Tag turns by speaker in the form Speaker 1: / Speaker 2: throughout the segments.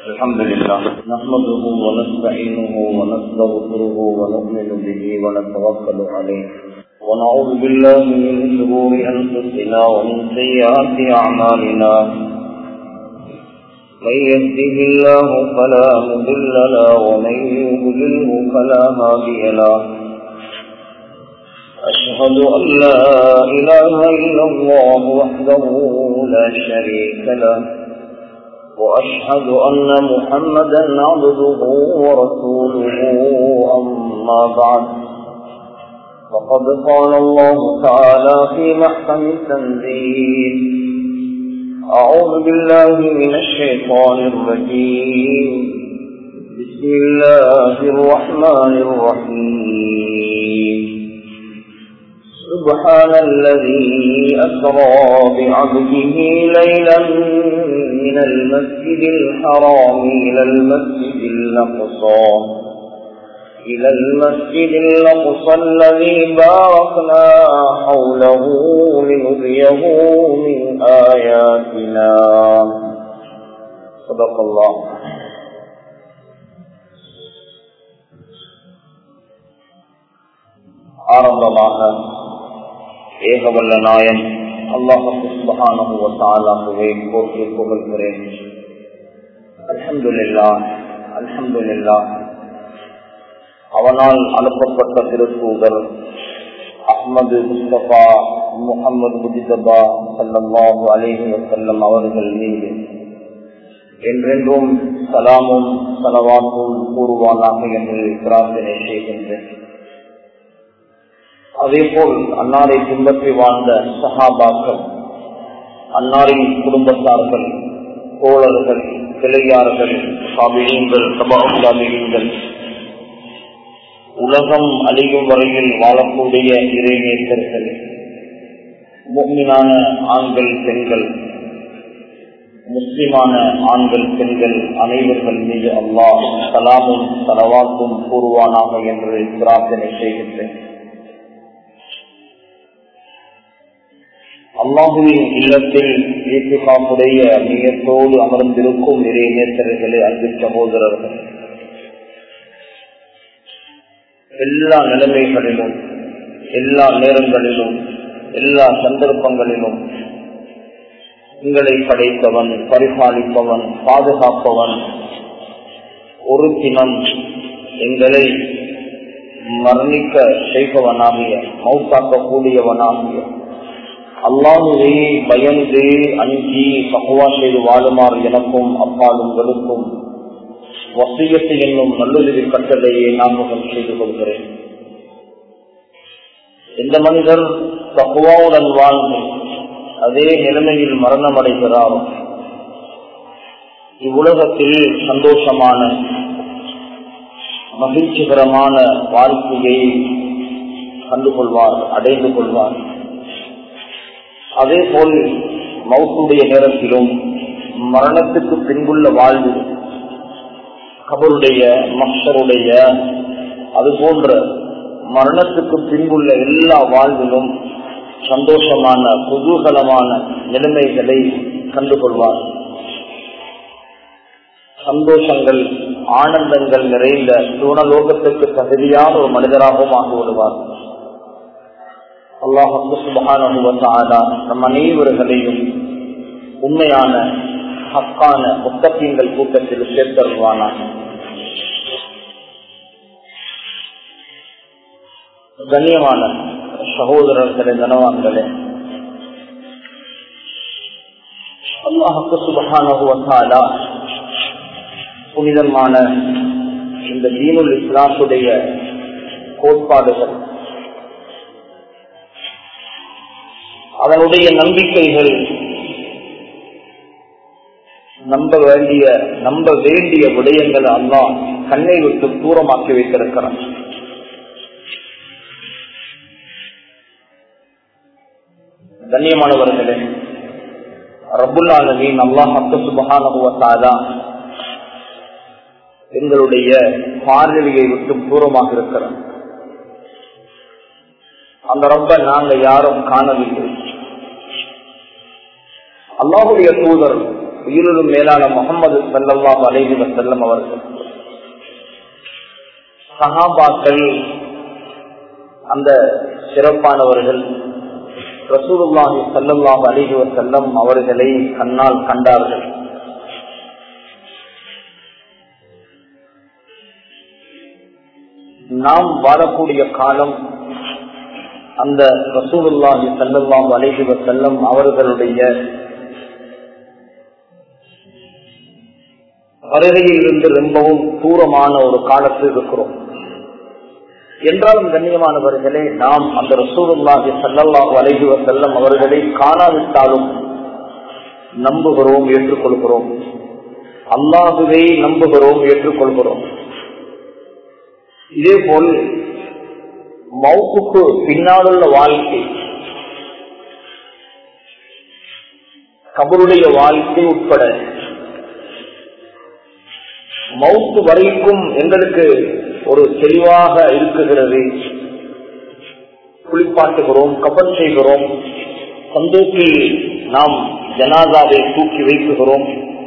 Speaker 1: الحمد لله نحمده ونستعينه ونستغفره ونؤمن به ونتوكل عليه ونعوذ بالله من شرور انفسنا ومن سيئات اعمالنا من يهده الله فلا مضل له ومن يضلله فلا هادي له أشهد أن لا إله إلا الله وحده لا شريك له وأشهد أن محمدا عبده ورسوله أما بعد فقد قال الله تعالى في محكم التنزيل أعوذ بالله من الشيطان الرجيم بسم الله الرحمن الرحيم سبحان الذي أسرى بعبده ليلا من المسجد الحرام إلى المسجد الأقصى إلى المسجد الأقصى الذي باركنا حوله لنريه من آياتنا صدق الله ஆரம்பமாக ஏகவல்ல நாயன் அல்லாஹாலாகவே போற்றி புகழ்கிறேன் அல்ஹம்துல்லா அல்ஹம்துல்லா அவனால் அனுப்பப்பட்ட திருத்தூதர் அஹ்மது முஸ்தபா முகமது முஜிதபா சல்லாஹு அலேஹி வசல்லம் அவர்கள் மீது என்றென்றும் சலாமும் சலவாக்கும் கூறுவானாக என்று பிரார்த்தனை செய்கின்றேன் அதே போல் அன்னாரை பின்பற்றி வாழ்ந்த சஹாபாக்கள் அன்னாரின் குடும்பத்தார்கள் தோழர்கள் கிளையார்கள் சாபியங்கள் சபாசாபியங்கள் உலகம் அழியும் வரையில் வாழக்கூடிய இறைநேசர்கள் முக்மினான ஆண்கள் பெண்கள் முஸ்லிமான ஆண்கள் பெண்கள் அனைவர்கள் மீது அல்லாஹ் சலாமும் தலவாக்கும் கூறுவானாக என்று பிரார்த்தனை செய்கின்றேன் அல்லாஹுவின் இல்லத்தில் ஏற்றுக்காப்புடைய மையத்தோடு அமர்ந்திருக்கும் இறைநேசர்களே அன்பு சகோதரர்கள் எல்லா நிலைமைகளிலும் எல்லா நேரங்களிலும் எல்லா சந்தர்ப்பங்களிலும் உங்களை படைத்தவன் பரிபாலிப்பவன் பாதுகாப்பவன் ஒரு தினம் எங்களை மரணிக்க செய்பவனாகிய மௌத்தாக்கக்கூடியவனாகிய அல்லாஹுவே பயந்து அஞ்சி பகவா செய்து வாழுமாறு எனக்கும் அப்பாலுங்களுக்கும் வசியத்து என்னும் நல்லுதவி கட்டளையை ஞாபகம் செய்து கொள்கிறேன் எந்த மனிதர் பக்குவாவுடன் வாழ்ந்து அதே நிலைமையில் மரணம் அடைகிறாரோ இவ்வுலகத்தில் சந்தோஷமான மகிழ்ச்சிகரமான வாழ்க்கையை கண்டுகொள்வார் அடைந்து கொள்வார் அதே போல் மவுத்துடைய நேரத்திலும் மரணத்துக்கு பின்புள்ள வாழ்வு கபருடைய மக்சருடைய அது போன்ற மரணத்துக்கு பின்புள்ள எல்லா வாழ்விலும் சந்தோஷமான குதூகலமான நிலைமைகளை கண்டுகொள்வார் சந்தோஷங்கள் ஆனந்தங்கள் நிறைந்த சூனலோகத்துக்கு தகுதியான ஒரு மனிதராகவும் ஆகிவிடுவார் அல்லாஹு சுபகான நம் அனைவர்களையும் உண்மையான ஹக்கான முத்தப்பியங்கள் கூட்டத்தில் சேர்த்தருவானா கண்ணியமான சகோதரர்களே கனவான்களே அல்லாஹுக்கு சுபகான புனிதமான இந்த தீனுல் இஸ்லாத்துடைய கோட்பாடுகள் அதனுடைய நம்பிக்கைகள் நம்ப வேண்டிய நம்ப வேண்டிய விடயங்கள் அல்லா கண்ணை விட்டு தூரமாக்கி வைத்திருக்கிறான் கண்ணியமானவர்களே ரபுல்லாலமீன் அல்லாஹ் சுபகானுவத்தாதா எங்களுடைய பார்வையை விட்டு தூரமாக இருக்கிறான் அந்த ரொம்ப நாங்க யாரும் காணவில்லை அல்லாஹுடைய தூதர் உயிரிலும் மேலான முகமது சல்லாஹ் அலைஹி வசல்லம் அவர்கள் சஹாபாக்கள் அந்த சிறப்பானவர்கள் ரசூலுல்லாஹி சல்லாஹ் அலிஹி வசல்லம் அவர்களை கண்ணால் கண்டார்கள் நாம் வாழக்கூடிய காலம் அந்த ரசூலுல்லாஹி சல்லாஹ் அலிஹி வசல்லம் அவர்களுடைய வருகையில் இருந்து ரொம்பவும் தூரமான ஒரு காலத்தில் இருக்கிறோம் என்றாலும் கண்ணியமானவர்களே நாம் அந்த ரசூலுல்லாஹி சல்லல்லாஹு அலைஹி வஸல்லம் அவர்களை காணாவிட்டாலும் நம்புகிறோம் ஏற்றுக்கொள்கிறோம் அல்லாஹுவை நம்புகிறோம் ஏற்றுக்கொள்கிறோம் இதே போல் மவுப்புக்கு பின்னாலுள்ள வாழ்க்கை கபருடைய வாழ்க்கை உட்பட மவுத்து வரைக்கும் எங்களுக்கு ஒரு தெளிவாக இருக்குகிறது குளிப்பாட்டுகிறோம் கபன் செய்கிறோம் சந்தோக்கில் நாம் ஜனாதாவை தூக்கி வைக்குகிறோம்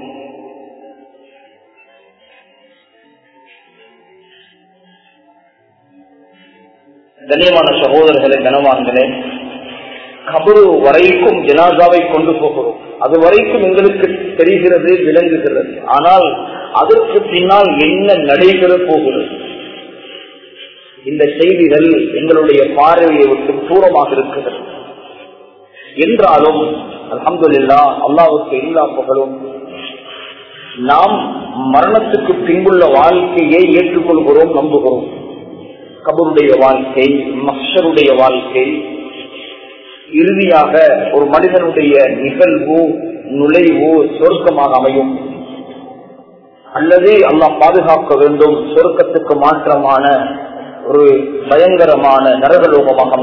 Speaker 1: கண்ணியமான சகோதரர்களே கனவான்களே கபரு வரைக்கும் ஜனாதாவை கொண்டு போகிறோம் அது வரைக்கும் எங்களுக்கு தெரிகிறது விளங்குகிறது ஆனால் அதற்கு பின்னால் என்ன நடைபெற போகிறது இந்த செய்திகள் எங்களுடைய பார்வையை விட்டு தூரமாக இருக்கிறது என்றாலும் அலமதுல்லா அல்லாவுக்கு எல்லா புகழும் நாம் மரணத்துக்கு பின்புள்ள வாழ்க்கையை ஏற்றுக்கொள்கிறோம் நம்புகிறோம் கபருடைய வாழ்க்கை மஷருடைய வாழ்க்கை இறுதியாக ஒரு மனிதனுடைய நிகழ்வு நுழைவு சொர்க்கமாக அமையும் அல்லது அல்லாஹ் பாதுகாக்க வேண்டும் சொர்க்கத்துக்கு மாற்றமான ஒரு பயங்கரமான நரகலோகமாக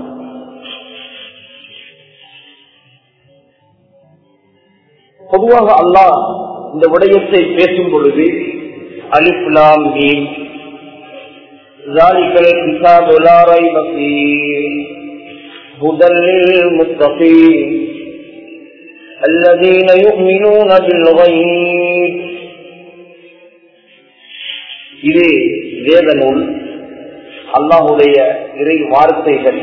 Speaker 1: பொதுவாக அல்லாஹ் இந்த விடயத்தை பேசும் பொழுது அலிப்லாம் மீன் ذلك الكتاب لا ريب فيه هدى للمتقين الذين يؤمنون بالغيب இது வேத நூல் அல்லாஹுடைய இறை வார்த்தைகள்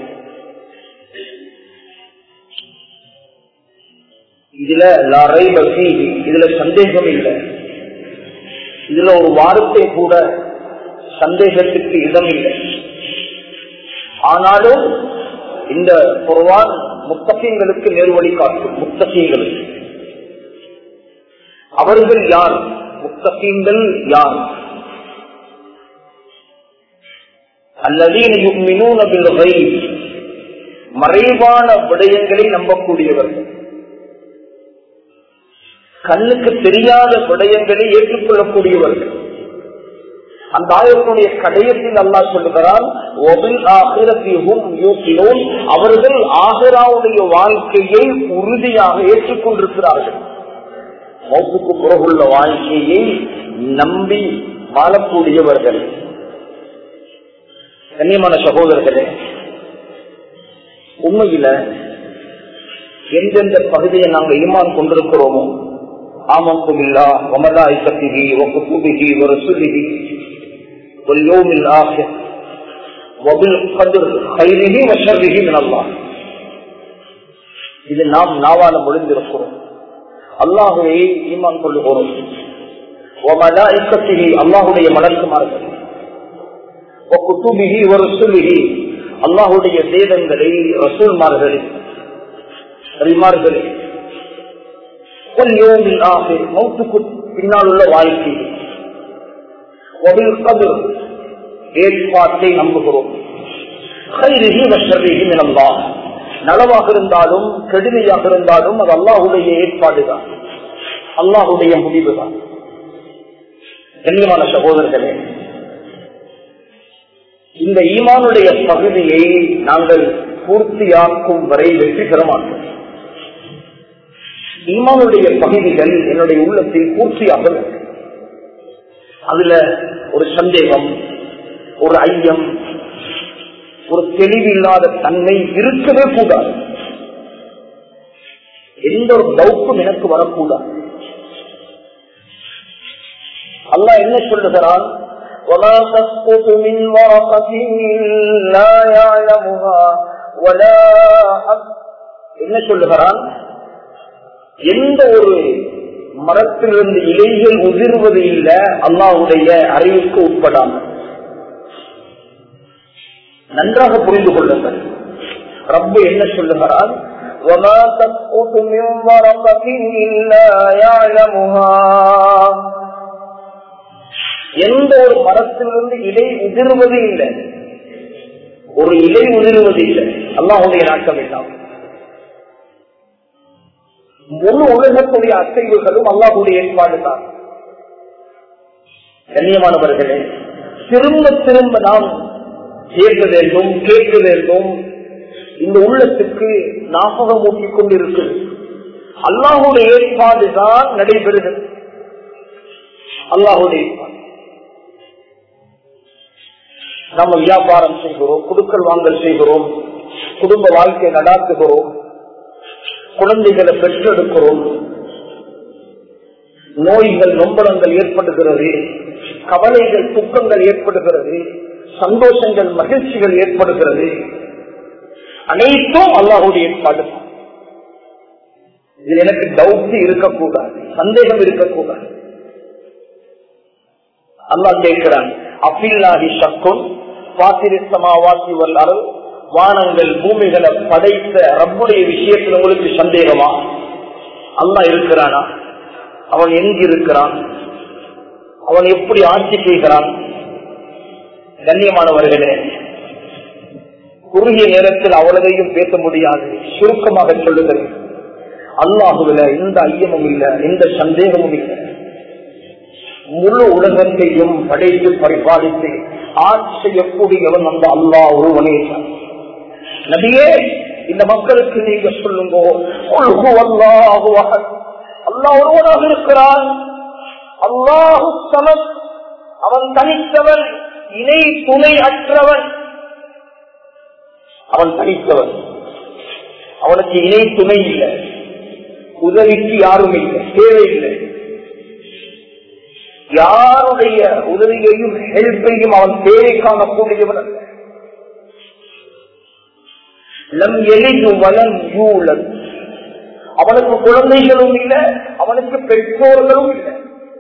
Speaker 1: இதுல லரை பசி இதுல சந்தேகம் இல்லை இதுல ஒரு வார்த்தை கூட சந்தேகத்துக்கு இடம் இல்லை ஆனாலும் இந்த குர்வான் முத்தகங்களுக்கு நேர்வழி காட்டும் முத்தகங்களுக்கு அவர்கள் யார் முத்தகங்கள் யார் அல்லதீன மறைவான விடயங்களை நம்பக்கூடியவர்கள் கண்ணுக்கு தெரியாத விடயங்களை ஏற்றுக்கொள்ளக்கூடியவர்கள் அந்த ஆயத்தினுடைய கடையத்தில் அல்லா சொல்லுகிறான் அவர்கள் ஆகராவுடைய வாழ்க்கையை உறுதியாக ஏற்றுக்கொண்டிருக்கிறார்கள் மௌத்துக்கு பிறகுள்ள வாழ்க்கையை நம்பி வாழக்கூடியவர்கள் கண்ணியமான சகோதரர்களே உண்மையில எந்தெந்த பகுதியை நாங்கள் ஈமான் கொண்டிருக்கிறோமோ ஆமந்துல்லா வமலாய்கத்திகி ஒக்குபிகி ஒரு சுலிகி واليوم الآخر وبالقدر خيره وشره من الله இது நாம் நாவால முடிந்திருக்கிறோம் அல்லாஹுவை ஈமான் கொள்ளுகிறோம் அல்லாஹுடைய மலர்க்குமார்கள் குத்துபிகி ஒரு சுலிகி அல்லாஹுடைய வேதங்களை ரசூல்மார்களே ரிமார்களே மௌத்துக்கு பின்னால் உள்ள வாழ்க்கை ஏற்பாட்டை நம்புகிறோம் நலவாக இருந்தாலும் கெடுமையாக இருந்தாலும் அது அல்லாஹுடைய ஏற்பாடுதான் அல்லாஹுடைய முடிவுதான் கண்ணியமான சகோதரர்களே இந்த ஈமானுடைய பகுதியை நாங்கள் பூர்த்தியாக்கும் வரை வெற்றி பெற மாட்டோம் ஈமானுடைய பகுதிகள் என்னுடைய உள்ளத்தில் பூர்த்தியாக அதுல ஒரு சந்தேகம் ஒரு ஐயம் ஒரு தெளிவில்லாத தன்மை இருக்கவே கூடாது எந்த ஒரு டவுட்டும் எனக்கு வரக்கூடாது அல்லாஹ் என்ன சொல்லுகிறான் وما تسقط من ورقة لا يعلمها ولا என்ன சொல்லுகிறான் எந்த ஒரு மரத்திலிருந்து இலைகள் உதிர்வது இல்லை அல்லாவுடைய அறிவுக்கு உட்படாமல் நன்றாக புரிந்து கொள்ளுங்கள் ரப்பு என்ன சொல்லுகிறான் وما تسقط من ورقة إلا يعلمها எந்த ஒரு மரத்திலிருந்து இலை உதிர்வது இல்லை ஒரு இலை உதிர்வது இல்லை அல்லாஹுடைய நாட்டம் இல்லாமல் முழு உலகத்துடைய அசைவுகளும் அல்லாஹுடைய ஏற்பாடு தான் கண்ணியமானவர்களே திரும்ப திரும்ப நாம் கேட்க வேண்டும் கேட்க வேண்டும் இந்த உள்ளத்துக்கு ஞாபகம் ஊட்டிக் கொண்டிருக்கு அல்லாஹுடைய ஏற்பாடு தான் நடைபெறுகிறது அல்லாஹுடைய ஏற்பாடு நம்ம வியாபாரம் செய்கிறோம் குடுக்கல் வாங்கல் செய்கிறோம் குடும்ப வாழ்க்கை நடாத்துகிறோம் குழந்தைகளை பெற்றெடுக்கிறோம் நோய்கள் நொம்பலங்கள் ஏற்படுகிறது கவலைகள் துக்கங்கள் ஏற்படுகிறது சந்தோஷங்கள் மகிழ்ச்சிகள் ஏற்படுகிறது அனைத்தும் அல்லாஹுடைய ஏற்பாடு இது எனக்கு டவுட் இருக்கக்கூடாது சந்தேகம் இருக்கக்கூடாது அல்லாஹ் கேட்கிறான் அபில்லாஹி சக்கும் பாசிரிசமாவாசி வல்லாரும் வானங்கள் பூமிகளை படைத்த ரப்புடைய விஷயத்தில் உங்களுக்கு சந்தேகமா அல்லா இருக்கிறானா அவன் எங்கு இருக்கிறான் அவன் எப்படி ஆட்சி செய்கிறான் கண்ணியமானவர்களே குறுகிய நேரத்தில் அவ்வளவையும் பேச முடியாது சுருக்கமாக சொல்லுகிறேன் அல்லாஹுல எந்த ஐயமும் இல்லை எந்த சந்தேகமும் இல்லை முழு உலகத்தையும் படைத்து பரிபாலித்து ஆட்சி செய்யக்கூடியவன் அந்த அல்லாஹ் ஒருவனே நபியே இந்த மக்களுக்கு நீங்க சொல்லுங்க அல்லாஹ் ஒருவனாக இருக்கிறான் அல்லாஹு சமத் அவன் தனித்தவன் இணை துணை அற்றவன் அவன் தனித்தவன் அவனுக்கு இணை துணை இல்லை உதவிக்கு யாரும் இல்லை தேவையில்லை யாருடைய உதவியையும் ஹெல்ப்பையும் அவன் தேவை காணக்கூடியவன் அல்ல லம் எளிது வலம் யூழல் அவனுக்கு குழந்தைகளும் இல்லை அவனுக்கு பெற்றோர்களும் இல்லை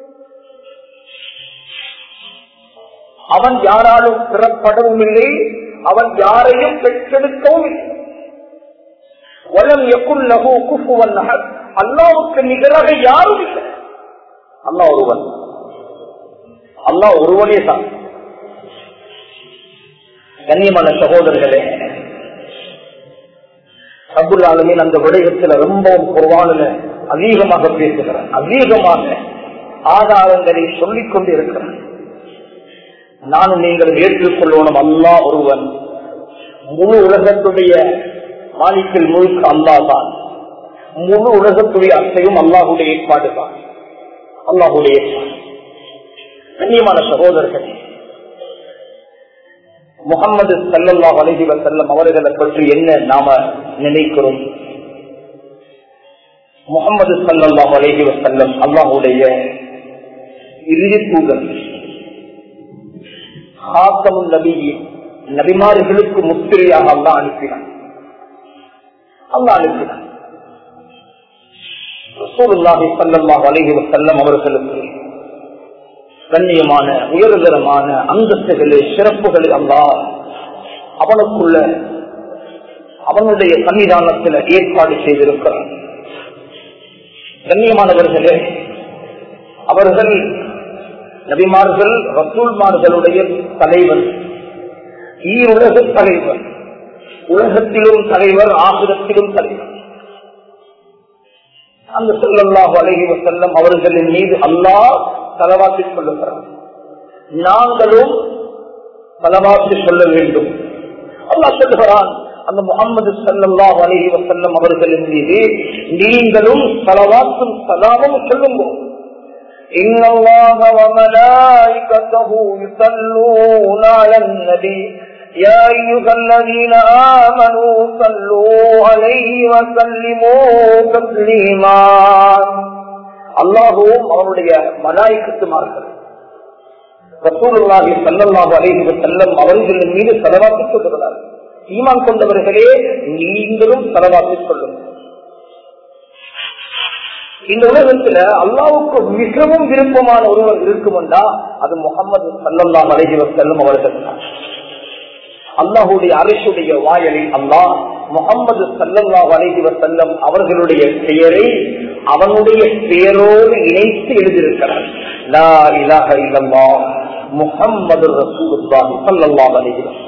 Speaker 1: அவன் யாராலும் பிறப்படவும் இல்லை அவன் யாரையும் பெற்றெடுக்கவும் இல்லை வலம் எக்குள் லகு குஃபுவன் நகர் அல்லாவுக்கு நிகராக யாரும் இல்லை அல்லா ஒருவன் அல்லா ஒருவனே தான் கண்ணியமான சகோதரர்களே அபுல் ஆலமின் அந்த விடயத்துல ரொம்பவும் குர்வானில அதிகமாக பேசுகிறார் அதிகமாக ஆதாரங்களை சொல்லிக் கொண்டு இருக்கிறார் நானும் நீங்கள் ஏற்றுக்கொள்ளணும் அல்லா ஒருவன் முழு உலகத்துடைய மாலிக்கில் முழுக்க அல்லா தான் முழு உலகத்துடைய அர்த்தையும் அல்லாஹுடைய ஏற்பாடு தான் அல்லாஹுடைய ஏற்பாடு கண்ணியமான சகோதரர்கள் முகமது சல்லல்லா அலஹி வசல்லம் அவர்களை பற்றி என்ன நாம நினைக்கிறோம் முகமது சல்லல்லா அலஹி வசல்லம் அல்லாஹுடைய இறுதி தூதர் ஹாத்தமும் நபி நபிமார்களுக்கு முத்திரையாக அல்லா அனுப்பினான் அல்லா அனுப்பினான் ரசூலுல்லாஹி ஸல்லல்லாஹு அலைஹி வஸல்லம் அவர்களுக்கு கண்ணியமான உயர்தரமான அந்தஸ்துகளே சிறப்புகளை அல்லா அவனுக்குள்ள அவனுடைய சன்னிதானத்தில் ஏற்பாடு செய்திருக்கிறான் கண்ணியமானவர்களே அவர்கள் நபிமார்கள் ரசூல்மார்களுடைய தலைவர் ஈருலக தலைவர் உலகத்திலும் தலைவர் ஆசிரத்திலும் தலைவர் அந்த சொல்லல்லாஹு அலஹி வசல்லம் அவர்களின் மீது அல்லாஹ் தலவாத்தி சொல்லுகிறார் நாங்களும் தலவாத்தி சொல்ல வேண்டும் அல்லாஹ் சொல்லுகிறான் அந்த முகமது சல்லாஹ் அலஹி வசல்லம் அவர்களின் மீது நீங்களும் தலவாத்தும் சலாமும் சொல்லுங்க إن الله وملائكته يصلون على النبي يا أيها الذين آمنوا صلوا عليه وسلموا تسليما அல்லாஹுவும் அவனுடைய மலாய்க்கத்துமார்கள் ரசூலுல்லாஹி ஸல்லல்லாஹு அலைஹி வஸல்லம் அவர்களின் மீது செலவாக்கி சொல்கிறார் ஈமான் கொண்டவர்களே நீங்களும் செலவாக்கி சொல்லுங்கள் இந்த உலகத்துல அல்லாவுக்கு மிகவும் விருப்பமான ஒருவர் இருக்குமெண்டா அது முகமது சல்லல்லாஹு அலைஹி வஸல்லம் அவர்கள் தான் அல்லாஹுடைய அரசுடைய வாயலில் அல்லாஹ் முகமது சல்லல்லாஹு அலைஹி வஸல்லம் அவர்களுடைய பெயரை அவனுடைய பெயரோடு இணைத்து எழுதியிருக்கிறார் லா இலாஹ இல்லல்லாஹ் முஹம்மது ரசூலுல்லாஹி ஸல்லல்லாஹு அலைஹி வஸல்லம்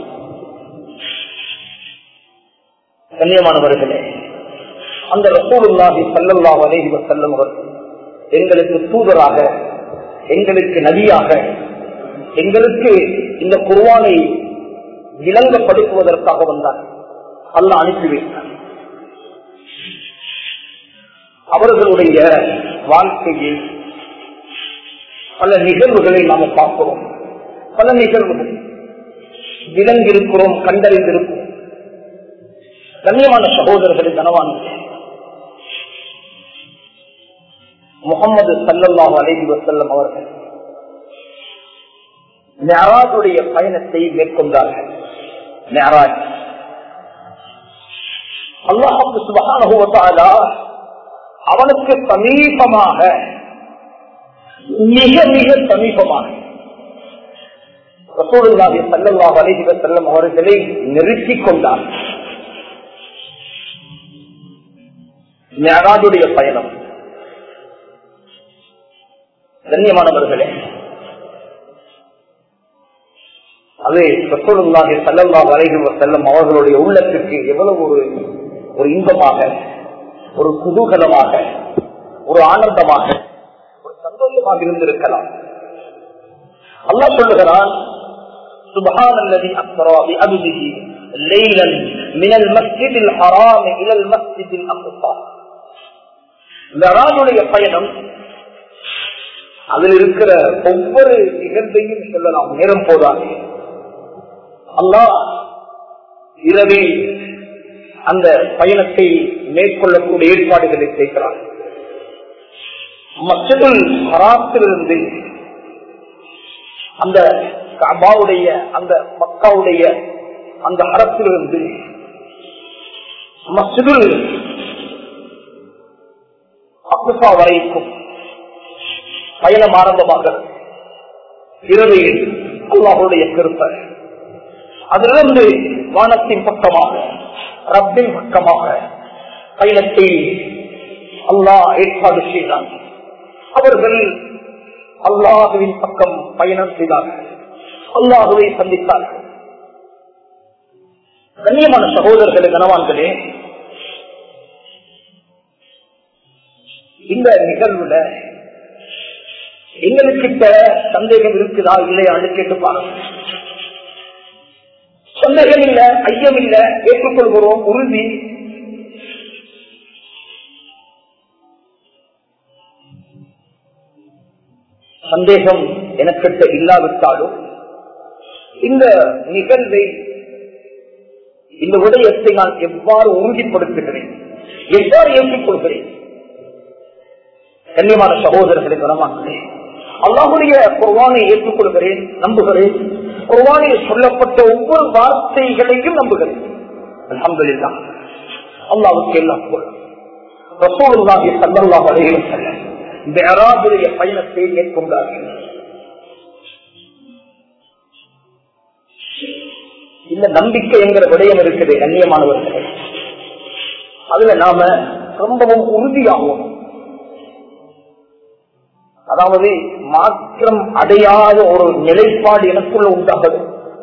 Speaker 1: கண்ணியமானவர்களே அந்த ரசூலுல்லாஹி ஸல்லல்லாஹு அலைஹி வஸல்லம் அவர்கள் எங்களுக்கு தூதராக எங்களுக்கு நபியாக எங்களுக்கு இந்த குர்ஆனை விளங்கப்படுத்துவதற்காக வந்தார் அல்லாஹ் அனுப்பி வைத்தார் அவர்களுடைய வாழ்க்கையில் பல நிகழ்வுகளை நாம பார்க்கிறோம் பல நிகழ்வுகள் விளங்கியிருக்கிறோம் கண்டறிந்திருக்கிறோம் கண்ணியமான சகோதரர்களை கனவான்கள் முகமது சல்லல்லாஹு அலைஹி வஸல்லம் அவர்கள் மெஹராஜுடைய பயணத்தை மேற்கொண்டார்கள் மெஹராஜ் அல்லாஹு சுபஹானஹு வ தஆலா அவனுக்கு சமீபமாக மிக மிக சமீபமாக ரசூலுல்லாஹி ஸல்லல்லாஹு அலைஹி வஸல்லம் அவர்களை நெருக்கிக் கொண்டார் மெஹராஜுடைய பயணம் கண்ணியமானவர்களே அது ரசூலுல்லாஹி ஸல்லல்லாஹு அலைஹி வஸல்லம் அவர்களுடைய உள்ளத்துக்கு எவ்வளவு ஒரு ஒரு இன்பமாக ஒரு குதூகலமாக ஒரு ஆனந்தமாக ஒரு சந்தோஷமாக இருந்திருக்கலாம் அல்லாஹ் சொல்லுகிறான் سبحان الذي أسرى بأبده ليلا من المسجد الحرام إلى المسجد الأقصى மெராஜுடைய பயணம் அதில் இருக்கிற ஒவ்வொரு நிகழ்வையும் சொல்லலாம் நேரம் போதாது அல்லாஹ் இரவில் அந்த பயணத்தை மேற்கொள்ளக்கூடிய ஏற்பாடுகளை செய்கிறார் மற்றதுள் ஹராத்திலிருந்து அந்த கபாவுடைய அந்த மக்காவுடைய அந்த ஹரத்திலிருந்து மஸ்ஜிதுல் அக்குசா வரைக்கும் பயணம் ஆரம்பமாக இரவில் அல்லாஹுடைய கருப்பை அதிலிருந்து வானத்தின் பக்கமாக ரப்பின் பக்கமாக பயணத்தை அல்லாஹ் ஏற்பாடு செய்தான் அவர்கள் அல்லாஹுவின் பக்கம் பயணம் செய்தார்கள் அல்லாஹுவை சந்தித்தார்கள் கண்ணியமான சகோதரர்களே கனவான்களே இந்த நிகழ்வுல எங்களுக்கிட்ட சந்தேகம் இருக்குதா இல்லையான்னு கேட்டு பாருங்க சந்தேகம் இல்ல ஐயம் இல்ல ஏற்றுக்கொள்கிறோம் உறுதி சந்தேகம் எனக்கிட்ட இல்லாவிட்டாலும் இந்த நிகழ்வை இந்த விடயத்தை நான் எவ்வாறு உறுதிப்படுத்துகிறேன் எவ்வாறு ஏற்றுக்கொள்கிறேன் கண்ணியமான சகோதரர்களை கனமாக்கிறேன் அல்லாஹுடைய குர்வானை ஏற்றுக்கொள்கிறேன் நம்புகிறேன் குர்வானில் சொல்லப்பட்ட ஒவ்வொரு வார்த்தைகளையும் நம்புகிறேன் அலமதுல்லா அல்லாவுக்கு எல்லாம் ரசூலுல்லாஹி ஸல்லல்லாஹு அலைஹி வஸல்லம் மிஅராஜுடைய பயணத்தை மேற்கொண்டார்கள் இந்த நம்பிக்கை என்கிற விடயம் இருக்குது கண்ணியமானவர்களே அதுல நாம ரொம்பவும் உறுதியாகும் அதாவது மாற்றம் அடையாத ஒரு நிலைப்பாடு எனக்குள்ள உண்டாகுது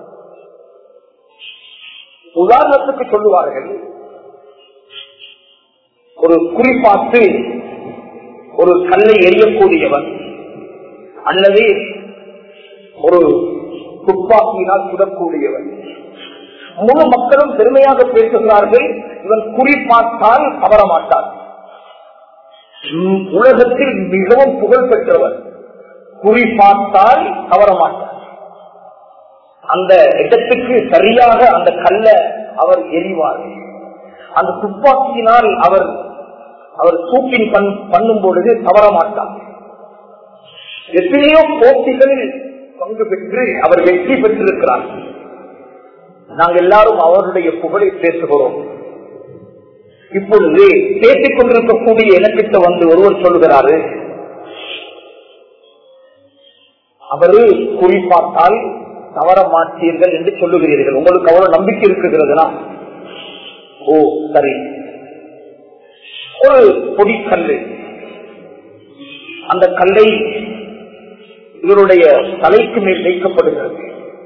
Speaker 1: உதாரணத்துக்கு சொல்லுவார்கள் ஒரு குறிப்பாட்டு ஒரு கல்லை எரியக்கூடியவன் அல்லது ஒரு துப்பாக்கியினால் சுடக்கூடியவன் முழு மக்களும் பெருமையாக பேசுகிறார்கள் இவன் குறிப்பாட்டால் தவற மாட்டான் உலகத்தில் மிகவும் புகழ் பெற்றவர் குறி பார்த்தால் தவற மாட்டார் அந்த இடத்துக்கு சரியாக அந்த கல்ல அவர் எரிவார் அந்த துப்பாக்கியினால் அவர் அவர் சூப்பின் பண்ணும் பொழுது தவற மாட்டார் எத்தனையோ போட்டிகளில் பங்கு பெற்று அவர் வெற்றி பெற்றிருக்கிறார் நாங்கள் எல்லாரும் அவருடைய புகழை பேசுகிறோம் இப்பொழுது பேசிக் கொண்டிருக்கக்கூடிய எனக்கிட்ட வந்து ஒருவர் சொல்லுகிறாரு அவரு குறிப்பாட்டால் தவற மாட்டீர்கள் என்று சொல்லுகிறீர்கள் உங்களுக்கு அவ்வளவு நம்பிக்கை இருக்குகிறதுனா ஓ சரி ஒரு பொடிக்கல்லு அந்த கல்லை இவருடைய தலைக்கு மேல் வைக்கப்படுகிறது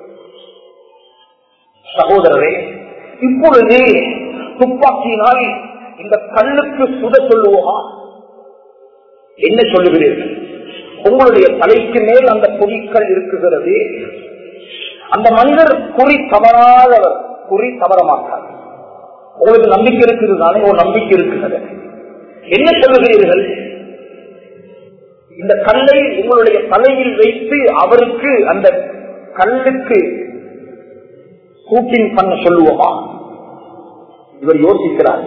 Speaker 1: சகோதரரே இப்பொழுது துப்பாக்கியினால் இந்த கல்லுக்கு சுட சொல்லுவோமா என்ன சொல்லுகிறீர்கள் உங்களுடைய தலைக்கு மேல் அந்த பொடிக்கல் இருக்குகிறது அந்த மனிதர் குறி தவறாதவர் குறி தவற மாட்டார் உங்களுக்கு நம்பிக்கை இருக்குது தானே ஒரு நம்பிக்கை இருக்கிறது என்ன சொல்லுகிறீர்கள் இந்த கல்லை உங்களுடைய தலையில் வைத்து அவருக்கு அந்த கல்லுக்கு கூட்டிங் பண்ண சொல்லுவோமா இவர் யோசிக்கிறார்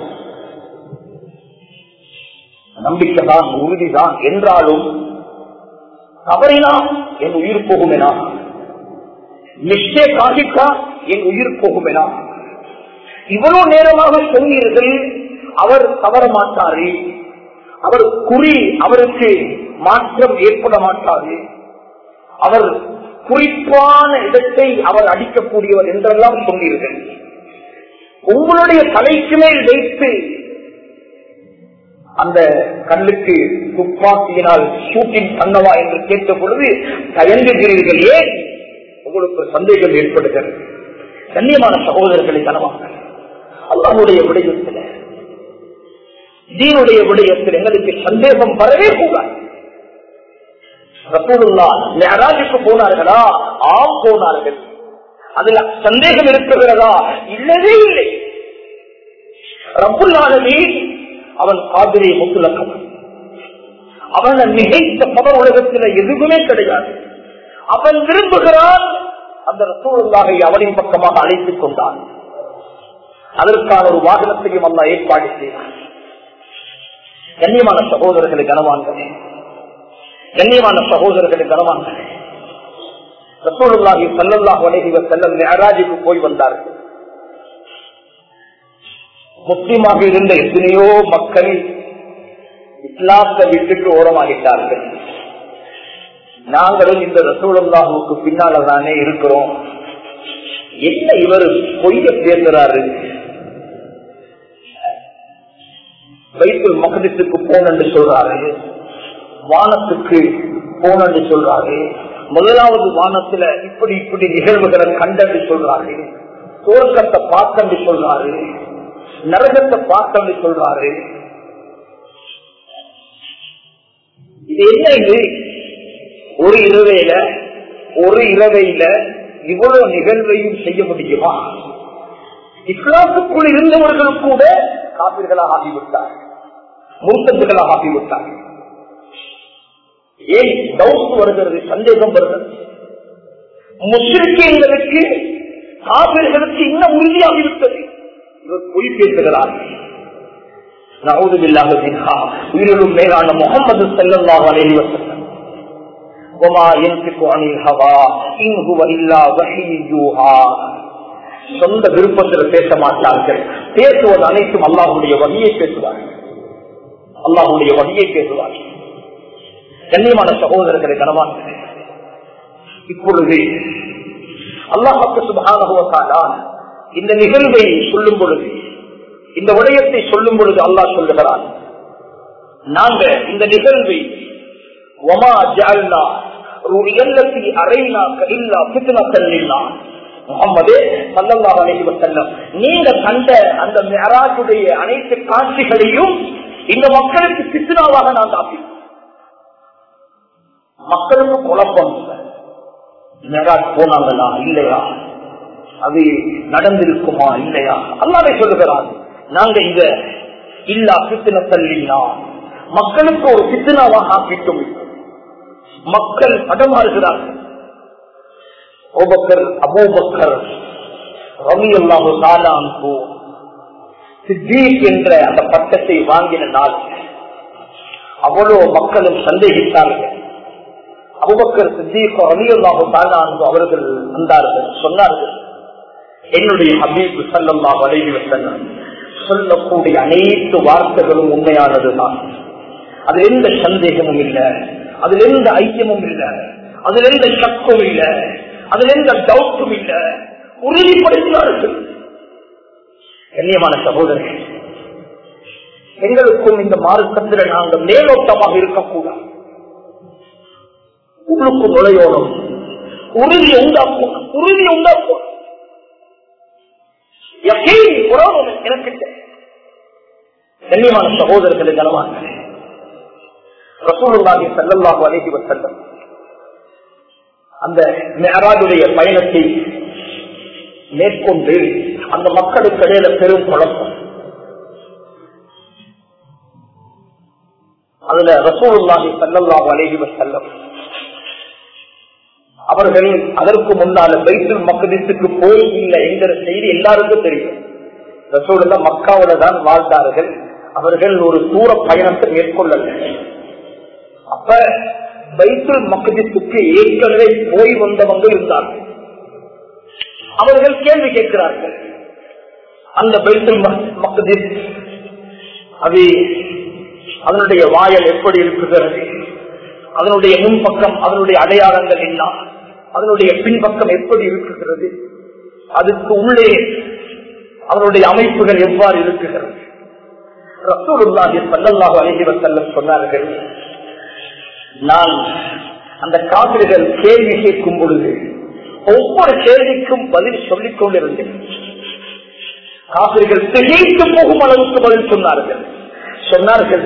Speaker 1: நம்பிக்கைதான் உறுதிதான் என்றாலும் தவறினா என் உயிர் போகுமெனா மிஸ்டேக் ஆகிட்டா என் உயிர் போகுமெனா இவ்வளவு நேரமாக சொன்னீர்கள் அவர் தவற மாட்டாரு அவர் குறி அவருக்கு மாற்றம் ஏற்பட மாட்டாது அவர் குறிப்பான இடத்தை அவர் அடிக்கக்கூடியவர் என்றெல்லாம் சொன்னீர்கள் உங்களுடைய தலைக்கு மேல் வைத்து அந்த கல்லுக்கு துப்பாக்கியினால் ஷூட்டிங் பண்ணவா என்று கேட்ட பொழுது தயங்குகிறீர்கள் ஏன் உங்களுக்கு ஒரு சந்தேகம் ஏற்படுகிறது கண்ணியமான சகோதரர்களை கனவாங்க அல்லாவுடைய விடயத்தில் தீனுடைய விடயத்தில் எங்களுக்கு சந்தேகம் வரவே கூடாது மெஹராஜுக்கு போனார்களா ஆம் போனார்கள் அதுல சந்தேகம் இருக்கிறதா இல்லவே இல்லை ரப்புல்லானவே அவன் காதிரை முத்துலக்கம் அவனை மிகைத்த பத உலகத்தில் எதுவுமே கிடையாது அவன் விரும்புகிறான் அந்த ரசூலுல்லாவை அவனின் பக்கமாக அழைத்துக் கொண்டான் அதற்கான ஒரு வாகனத்தையும் அல்ல ஏற்பாடு செய்தான் கண்ணியமான சகோதரர்களை கனவான்களே கண்ணியமான சகோதரர்களை கனவான்களே ரசூலுல்லாஹி சல்லல்லாஹு அலைஹி வஸல்லம் மிஅராஜுக்கு போய் வந்தார்கள் முஸ்லிமாக இருந்த எத்தனையோ மக்கள் இஸ்லாத்தை விட்டுட்டு ஓரமாகிட்டார்கள் நாங்களும் இந்த ரசூலுல்லாஹுக்கு பின்னால தானே இருக்கிறோம் என்ன இவர் பொய்ய பேசுறாரு வைத்துல் மகதித்துக்கு போனன்னு சொல்றாரு வானத்துக்கு போனன்னு சொல்றாரு முதலாவது வானத்துல இப்படி இப்படி நிகழ்வுகளை கண்டன்னு சொல்றாரு தோற்கத்தை பார்த்தன்னு சொல்றாரு நரகத்தை பார்த்தன்னு சொல்றாரு இது என்ன இது ஒரு இரவையில ஒரு இரவையில இவ்வளவு நிகழ்வையும் செய்ய முடியுமா இஸ்லாத்துக்குள் இருந்தவர்கள் கூட காப்பீர்களாக ஆகிவிட்டார் மூத்தத்துகளாக ஆகிவிட்டார் ஏன் டவுட் வருகிறது சந்தேகம் வருகிறது முஸ்லிம்களுக்கு காப்பீர்களுக்கு இன்னும் உறுதியாகிவிட்டது இவர் பொய் பேசுகிறார் உயிரிலும் மேலான முகமது செல்லல்லா அலைஹி வஸல்லம் وما ينطق عن الهوى إن هو إلا وحي يوحى சொந்த விருப்பத்தில் பேச மாட்டார்கள் பேசுவது அனைத்தும் அல்லாஹுடைய வகையை பேசுவார்கள் அல்லாஹுடைய வகையை பேசுவார்கள் கண்ணியமான சகோதரர்களை கனவான்கள் இப்பொழுது அல்லாஹாக்கு சுபானுவத்தாலா இந்த நிகழ்வை சொல்லும் பொழுது இந்த விடயத்தை சொல்லும் பொழுது அல்லாஹ் சொல்லுகிறான் நாங்க இந்த நிகழ்வை ஒமா ஜால்னா ருயல்லத்தி அரைனாக்க இல்லா பித்னத்தல்லில்லா முகம்மது சல்லல்லாஹு அலைஹி வஸல்லம் நீங்க கண்ட அந்த மிஅராஜுடைய அனைத்து காட்சிகளையும் இந்த மக்களுக்கு பித்னாவாக நான் காப்பி மக்களுக்கு குழப்பம் மிஅராஜ் போனாங்களா இல்லையா அது நடந்திருக்குமா இல்லையா அல்லாவே சொல்லுகிறான் நாங்க இத இல்லா பித்தின தள்ளினா மக்களுக்கு ஒரு பித்தினாவாக ஆக்கிட்டோம் மக்கள் படமாறுகிறார்கள் ஓபக்கர் அபோபக்கர் ரவி அல்லாஹு தாலான்பு சித்தீக் என்ற அந்த பட்டத்தை வாங்கின நாள் அவ்வளவு மக்களும் சந்தேகித்தார்கள் அபுபக்கர் சித்திக் ரலியல்லாஹு தஆலா அன்ஹு அவர்கள் வந்தார்கள் சொன்னார்கள் என்னுடைய ஹபீப் ஸல்லல்லாஹு அலைஹி வஸல்லம் சொல்லக்கூடிய அனைத்து வார்த்தைகளும் உண்மையானதுதான் அதில் எந்த சந்தேகமும் இல்லை அதில் எந்த ஐயமும் இல்லை அதில் எந்த சக்கும் இல்லை அதில் எந்த டவுட்டும் இல்லை உறுதிப்படுத்தினார்கள் கண்ணியமான சகோதரர்கள் எங்களுக்கும் இந்த மார்க்கத்தில் நாங்கள் மேலோட்டமாக இருக்கக்கூடாது உள்ளுக்கு நுழையோடும் உறுதி உண்டாக்கும் உறுதி உண்டாக்கும் உறவும் எனக்கு கண்ணியமான சகோதரர்களை கனவாங்க ரசூலுல்லாஹி ஸல்லல்லாஹு அலைஹி வஸல்லம் அந்த மெஹராஜுடைய பயணத்தை மேற்கொண்டு அந்த மக்களுக்கு இடையில பெரும் குழப்பம் அதுல ரசூலுல்லாஹி ஸல்லல்லாஹு அலைஹி வஸல்லம் அவர்கள் அதற்கு முன்னால பைத்துல் மக்கதித்துக்கு போய் இல்லை என்கிற செய்தி எல்லாருக்கும் தெரியும் ரசூலுல்லா மக்காவில தான் வாழ்ந்தார்கள் அவர்கள் ஒரு தூர பயணத்தை மேற்கொள்ளல அப்ப பைத்துல் மக்கதித்துக்கு ஏற்கனவே போய் வந்தவங்க இருந்தார்கள் அவர்கள் கேள்வி கேட்கிறார்கள் அந்த பைத்துல் மக்கதித் அது அதனுடைய வாயல் எப்படி இருக்குகிறது அதனுடைய முன்பக்கம் அதனுடைய அடையாளங்கள் என்ன அதனுடைய பின்பக்கம் எப்படி இருக்குகிறது அதுக்கு உள்ளே அதனுடைய அமைப்புகள் எவ்வாறு இருக்குகிறது ரசூலுல்லாஹி ஸல்லல்லாஹு அலைஹி வஸல்லம் சொன்னார்கள் நான் அந்த காவிரிகள் கேள்வி கேட்கும் பொழுது ஒவ்வொரு கேள்விக்கும் பதில் சொல்லிக் கொண்டிருந்தேன் காவிரிகள் திகைத்து போகும் அளவுக்கு பதில் சொன்னார்கள் சொன்னார்கள்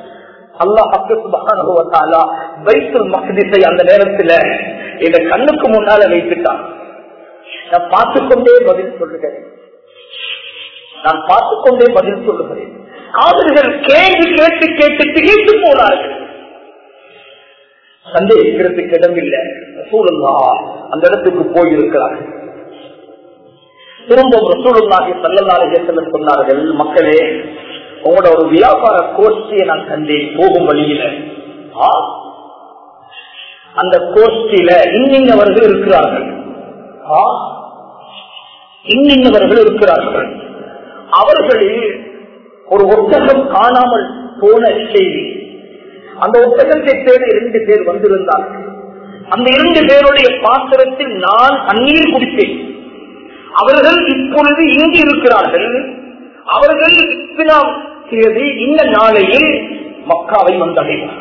Speaker 1: அந்த நேரத்தில் எங்க கண்ணுக்கு முன்னால வைத்துட்டான் நான் பார்த்துக்கொண்டே பதில் சொல்லுகிறேன் நான் பார்த்துக்கொண்டே பதில் சொல்லுகிறேன் காதல்கள் கேள்வி கேட்டு கேட்டு திகைத்து போனார்கள் சந்தேகிக்கிறதுக்கு இடமில்லை ரசூலுல்லா அந்த இடத்துக்கு போயிருக்கிறார்கள் திரும்ப ரசூலுல்லாஹி சல்லல்லாஹு செல்லம் சொன்னார்கள் மக்களே உங்களோட ஒரு வியாபார கோஷ்டியை நான் கண்டேன் போகும் வழியில அந்த கோஷ்டியில இன்னின்னவர்கள் இருக்கிறார்கள் இன்னின்னவர்கள் இருக்கிறார்கள் அவர்களில் ஒரு ஒட்டகம் காணாமல் போன செய்தி அந்த ஒட்டகத்தை தேடி இரண்டு பேர் வந்திருந்தார்கள் அந்த இரண்டு பேருடைய பாத்திரத்தில் நான் தண்ணீர் குடித்தேன் அவர்கள் இப்பொழுது இங்கு இருக்கிறார்கள் அவர்கள் தேதி இந்த நாளையில் மக்காவை வந்தடைவார்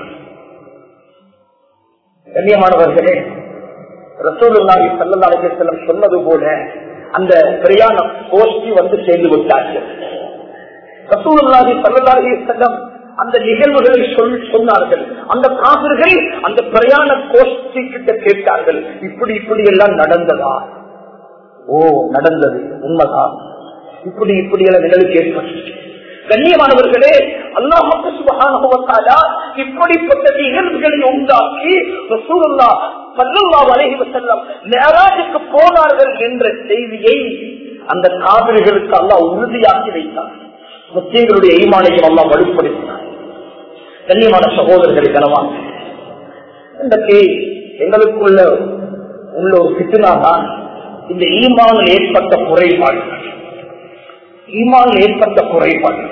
Speaker 1: கண்ணியமானவர்களே ரசூலுல்லாஹி ஸல்லல்லாஹு அலைஹி வஸல்லம் சொன்னது போல அந்த பிரயாண கோஷ்டி வந்து சேர்ந்து விட்டார்கள் ரசூலுல்லாஹி ஸல்லல்லாஹு அலைஹி வஸல்லம் அந்த நிகழ்வுகளை சொல் சொன்னார்கள் அந்த காசர்கள் அந்த பிரயாண கோஷ்டி கிட்ட கேட்டார்கள் இப்படி இப்படி எல்லாம் நடந்ததா ஓ நடந்தது உண்மைதான் இப்படி இப்படி எல்லாம் நிகழ்வு ஏற்பட்டது கண்ணியமானவர்களே அல்லாஹாலா இப்படிப்பட்ட நிகழ்வுகளை உண்டாக்கி ரசூலுல்லா சல்லல்லாஹு அலைஹி வஸல்லம் மேராஜுக்கு போனார்கள் என்ற செய்தியை அந்த காவிரிகளுக்கு அல்லாஹ் உறுதியாக்கி வைத்தார் முஸ்லீம்களுடைய ஈமானையும் அல்லாஹ் வலுப்படுத்தினார் கண்ணியமான சகோதரர்களை கனவாங்க இன்றைக்கு எங்களுக்குள்ள உள்ள ஒரு சித்தினாதான் இந்த ஈமானில் ஏற்பட்ட குறைபாடு ஈமான் ஏற்பட்ட குறைபாடு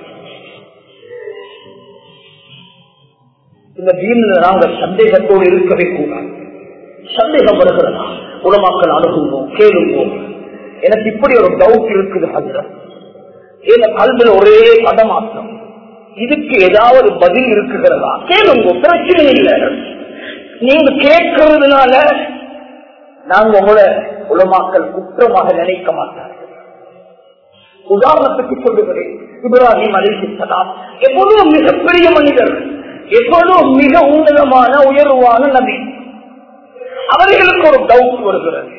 Speaker 1: இந்த தீனில் நாங்கள் சந்தேகத்தோடு இருக்கவே கூடாது சந்தேகம் வருகிறதா உலமாக்கள் அணுகுவோம் கேளுவோம் எனக்கு இப்படி ஒரு டவுட் இருக்குது அதுல என் கல்வியில் ஒரே படமாற்றம் இதுக்கு ஏதாவது பதில் இருக்குகிறதா கேளுங்க பிரச்சனை இல்லை நீங்க கேட்கறதுனால நாங்க உங்களை உலமாக்கள் குற்றமாக நினைக்க மாட்டார்கள் உதாரணத்துக்கு சொல்லுகிறேன் இப்ராஹிம் அலிசலாம் எவ்வளவு மிகப்பெரிய மனிதர் எவ்வளவு மிக உன்னதமான உயர்வான நபி அவர்களுக்கு ஒரு டவுட் வருகிறது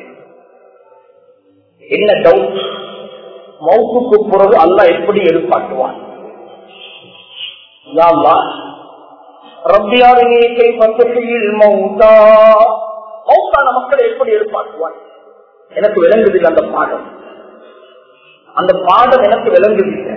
Speaker 1: என்ன டவுட் மவுத்துக்கு பிறகு அல்ல எப்படி எதிர்பார்க்குவான் மௌத்தான மக்களை எப்படி எதிர்பார்க்குவான் எனக்கு விளங்குதில்லை அந்த பாடம் அந்த பாடம் எனக்கு விளங்குதில்லை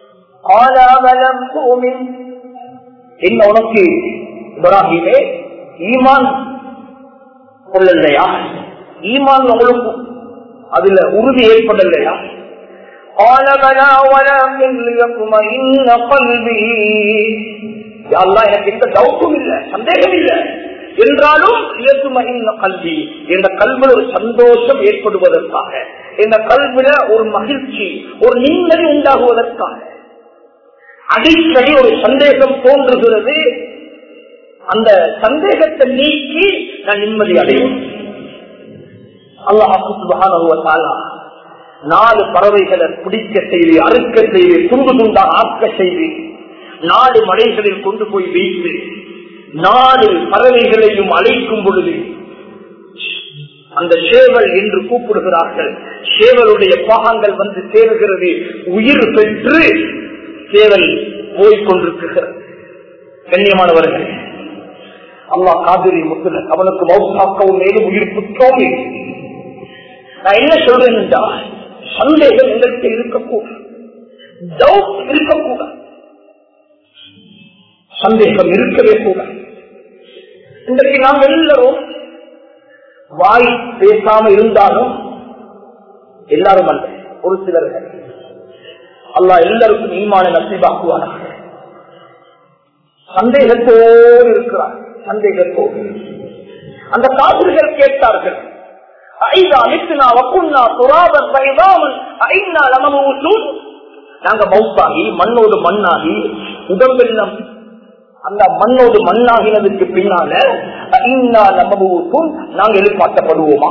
Speaker 1: என்ன உனக்கு இப்ராஹிமே ஈமான் கொள்ளலையா ஈமான் உங்களுக்கு அதுல உறுதி ஏற்படலையா قال بلى ولكن ليطمئن قلبي يا الله எனக்கு எந்த டவுட்டும் இல்ல சந்தேகம் இல்ல என்றாலும் இயற்குமகிந்த கல்வி இந்த கல்வியில் ஒரு சந்தோஷம் ஏற்படுவதற்காக இந்த கல்வியில ஒரு மகிழ்ச்சி ஒரு நிம்மதி உண்டாகுவதற்காக அடிக்கடி ஒரு சந்தேகம் தோன்றுகிறது அந்த சந்தேகத்தை நீக்கி நான் நிம்மதி அடையும் அல்லாஹ் நாலு பறவைகளை பிடிக்க செய்து அறுக்க செய்து துண்டு துண்டா ஆக்க செய்து நாலு மலைகளில் கொண்டு போய் வைத்து நாலு பறவைகளையும் அழைக்கும் பொழுது அந்த சேவல் என்று கூப்பிடுகிறார்கள் சேவலுடைய பாகங்கள் வந்து சேருகிறது உயிர் பெற்று சேவல் போய்கொண்டிருக்கிறது கண்ணியமானவர்கள் அம்மா காவிரி முத்துல அவனுக்கு மௌசாக்கவும் மேலும் உயிர் புற்றோம் நான் என்ன சொல்றேன் என்றால் சந்தேகம் எங்களுக்கு இருக்கக்கூடாது டவுட் இருக்கக்கூடாது சந்தேகம் இருக்கவே கூடாது இன்றைக்கு நாம் எல்லாரும் வாய் பேசாம இருந்தாலும் எல்லாரும் அல்ல ஒரு சிலர்கள் அல்லா எல்லாருக்கும் ஈமான நசீபாக்குவார்கள் சந்தேகத்தோடு இருக்கிறார் சந்தேகத்தோடு அந்த காவிர்கள் கேட்டார்கள் நாங்க மௌத்தாகி மண்ணோடு மண்ணாகி உடம்பெல்லாம் அந்த மண்ணோடு மண்ணாகினதுக்கு பின்னால நாங்க எதிர்பார்க்கப்படுவோமா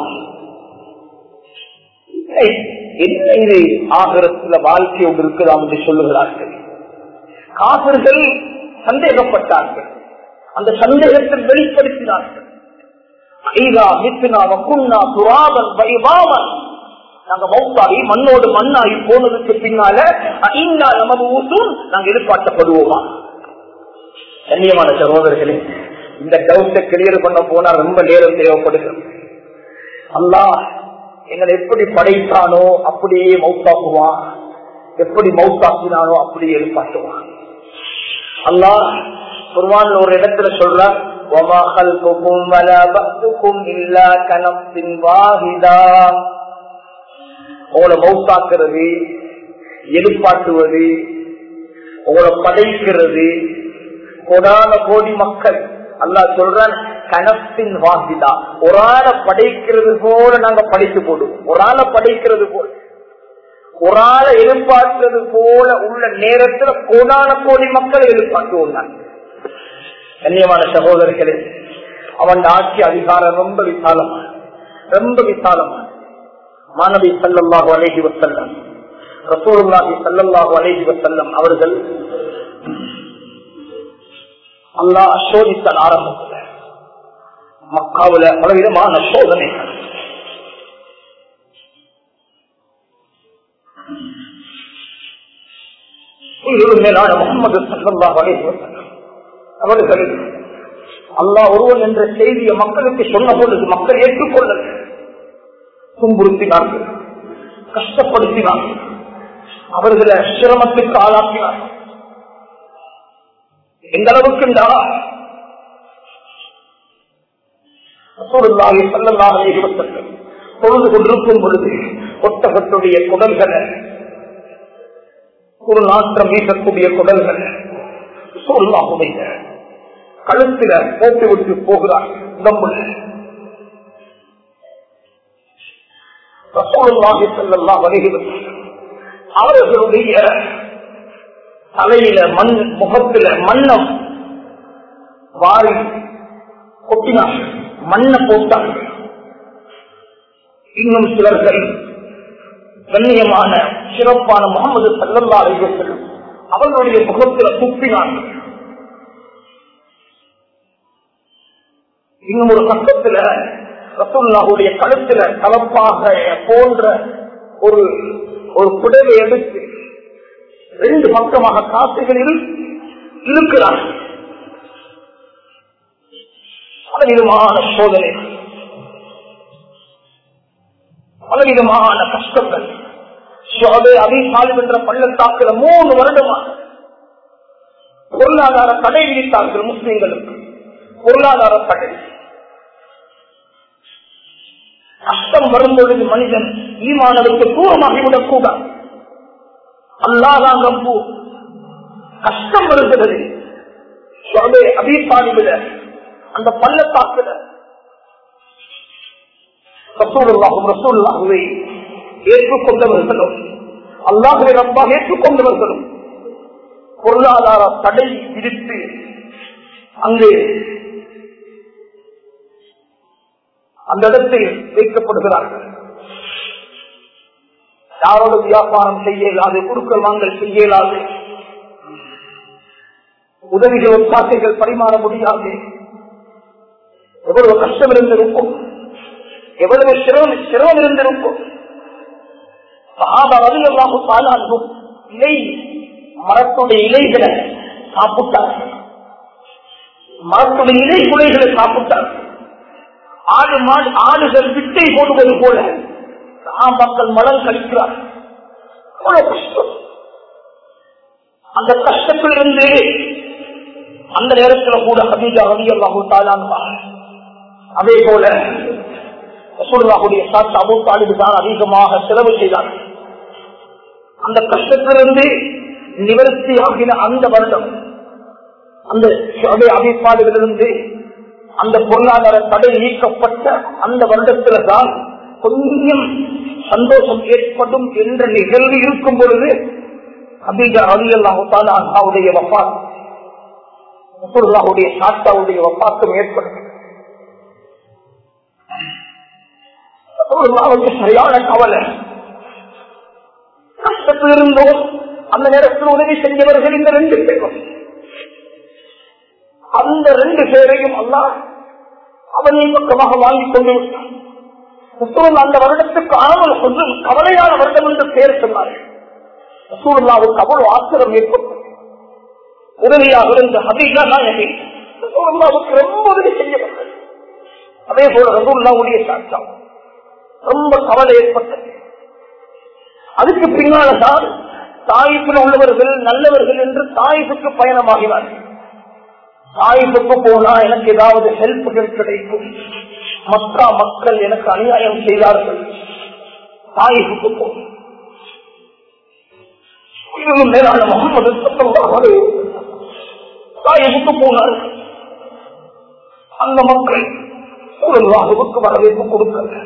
Speaker 1: என்ன இது ஆகரத்துல வாழ்க்கையோடு இருக்கலாம் என்று சொல்லுகிறார்கள் காசர்கள் சந்தேகப்பட்டார்கள் அந்த சந்தேகத்தில் வெளிப்படுத்தினார்கள் நாங்க மௌத்தாகி மண்ணோடு மண்ணாகி போனதுக்கு பின்னால ஐந்தா நமது ஊசும் நாங்க எதிர்பார்க்கப்படுவோமா கண்ணியமான சகோதரர்களே இந்த டவுட்டை கிளியர் பண்ண போனா ரொம்ப நேரம் தேவைப்படுகிறது அல்லாஹ் எங்களை எப்படி படைத்தானோ அப்படியே மௌத்தாக்குவான் எப்படி மௌத்தாக்கினானோ அப்படியே எதிர்பார்க்குவான் அல்லாஹ் குர்வான் ஒரு இடத்துல சொல்ற وَمَا خَلْقُكُمْ وَلَا بَعْثُكُمْ إِلَّا كَنَفْسٍ وَاحِدَةٍ உங்களை மௌத்தாக்குறது எதிர்பார்க்குவது உங்களை படைக்கிறது கொடான கோடி மக்கள் அல்லாஹ் சொல்றான் கணத்தின் வாசிதா ஒரு ஆளை படைக்கிறது போல நாங்க படைத்து போடுவோம் ஒரு ஆளை படைக்கிறது போல ஒரு ஆளை எதிர்பார்க்கிறது போல உள்ள நேரத்துல கோடான கோடி மக்களை எதிர்பார்க்குவோம் நான் கண்ணியமான சகோதரர்களே அவன் ஆட்சி அதிகாரம் ரொம்ப விசாலமான ரொம்ப விசாலமான மாணவி சல்லல்லாஹு அலைஹி வசல்லம் ரசூலுல்லாஹி சல்லல்லாஹு அலைஹி வசல்லம் அவர்கள் அல்லாஹ் சோதித்தல் ஆரம்பத்தில் மக்காவுல பலவிதமான சோதனைகள் மேலான முகமது சல்லல்லாஹு அலைஹி வசல்லம் அவர்கள் அல்லாஹ் ஒருவன் என்ற செய்தியை மக்களுக்கு சொன்ன பொழுது மக்கள் ஏற்றுக்கொள்ள துன்புறுத்தினார்கள் கஷ்டப்படுத்தினார்கள் அவர்களை சிரமத்திற்கு ஆளாக்கினார்கள் எந்த அளவுக்கு பொழுது கொண்டிருக்கும் பொழுது ஒட்டகத்துடைய குடல்களை ஒரு நாற்றம் வீசக்கூடிய குடல்களை சொல்லாகுடைய கழுத்தில போட்டு விட்டு போகிறார் உடம்புல ரசோல்லாஹி செல்லல்லாம் வருகிறது அவர்களுடைய தலையில மண் முகத்தில மண்ணம் வாரி கொட்டினார் மண்ணை போட்டார்கள் இன்னும் சிலர்கள் கண்ணியமான சிறப்பான முகமது சல்லல்லா அலிவசல் அவர்களுடைய முகத்தில துப்பினார்கள் இன்னும் ஒரு கட்டத்துல ரசூல்லாவுடைய கழுத்துல கலப்பாக போன்ற ஒரு ஒரு புடவை எடுத்து ரெண்டு பக்கமாக காசுகளில் இருக்கிறார் பலவிதமான சோதனை பலவிதமான கஷ்டங்கள் அதிகாலம் என்ற பள்ளத்தாக்குல மூணு வருடமா பொருளாதார தடை விதித்தார்கள் முஸ்லிம்களுக்கு பொருளாதார தடை கஷ்டம் வரும்பொழுது மனிதன் ஈமானவருக்கு தூரமாகிவிடக் கூடாது அல்லாதான் ரப்பு கஷ்டம் வருகிறது அபிப்பாடிவிட அந்த பள்ளத்தாக்குல ரசூலுல்லாஹும் ரசூலுல்லாஹுவை ஏற்றுக்கொண்டவர்களும் அல்லாஹுவை ரப்பாக ஏற்றுக்கொண்டவர்களும் பொருளாதார தடை விதித்து அங்கு அந்த இடத்தில் வைக்கப்படுகிறார்கள் யாரோட வியாபாரம் செய்ய இயலாது குறுக்கள் வாங்கல் செய்ய இயலாது உதவிகள் ஒத்தாசைகள் பரிமாற முடியாது எவ்வளவு கஷ்டம் இருந்திருக்கும் எவ்வளவு சிரமம் சிரமம் இருந்திருக்கும் அதிகமாக பாலாகும் இலை மரத்துடைய இலைகளை சாப்பிட்டார்கள் மரத்துடைய இலை குலைகளை சாப்பிட்டார்கள் ஆடு மாடு ஆடுகள் விட்டை போடுவது போல மக்கள் மலம் கழிக்கிறார் அவ்வளவு கஷ்டம் அந்த கஷ்டத்திலிருந்து அந்த நேரத்தில் கூட ஹபீஜா ரவி அல்லாஹூ அதே போல ரசூல்லாவுடைய சாட்சி அபு தாலிபு தான் அதிகமாக செலவு செய்தார் அந்த கஷ்டத்திலிருந்து நிவர்த்தி ஆகின அந்த வருடம் அந்த அபிப்பாடுகளிலிருந்து அந்த பொருளாதார தடை நீக்கப்பட்ட அந்த வருடத்துல தான் கொஞ்சம் சந்தோஷம் ஏற்படும் என்ற நிகழ்வு இருக்கும் பொழுது அபிஜா அலி அல்லாஹுடைய வப்பாத் ரசூலுல்லாஹுடைய சாத்தாவுடைய வப்பாத்தும் ஏற்படும் ரசூலுல்லாஹுக்கு சரியான கவலை கஷ்டத்தில் இருந்தோம் அந்த நேரத்தில் உதவி செஞ்சவர்கள் இந்த ரெண்டு பேரும் அந்த ரெண்டு பேரையும் அல்லாஹ் அவனை பக்கமாக வாங்கிக் கொண்டு விட்டான் ரசூல் அந்த வருடத்துக்கு ஆமல் சொல்லும் கவலையான வருடம் என்று பெயர் சொன்னார்கள் ரசூல்லாவுக்கு அவ்வளவு ஆத்திரம் ஏற்பட்டது உதவியாக இருந்த ஹபீஜா நாயகி ரசூல்லாவுக்கு ரொம்ப உதவி செய்யப்பட்டது அதே போல ரசூல்லாவுடைய சாட்சம் ரொம்ப கவலை ஏற்பட்டது அதுக்கு பின்னால்தான் தாயிப்பில் உள்ளவர்கள் நல்லவர்கள் என்று தாயிப்புக்கு பயணமாகினார்கள் தாயிப்புக்கு போனா எனக்கு ஏதாவது ஹெல்ப்கள் கிடைக்கும் மக்கா மக்கள் எனக்கு அநியாயம் செய்தார்கள் தாயிப்புக்கு போகும் இன்னும் மேலான முகமது தாயிப்புக்கு போனார்கள் அந்த மக்கள் சூழல்வாகுவுக்கு வரவேற்பு கொடுக்க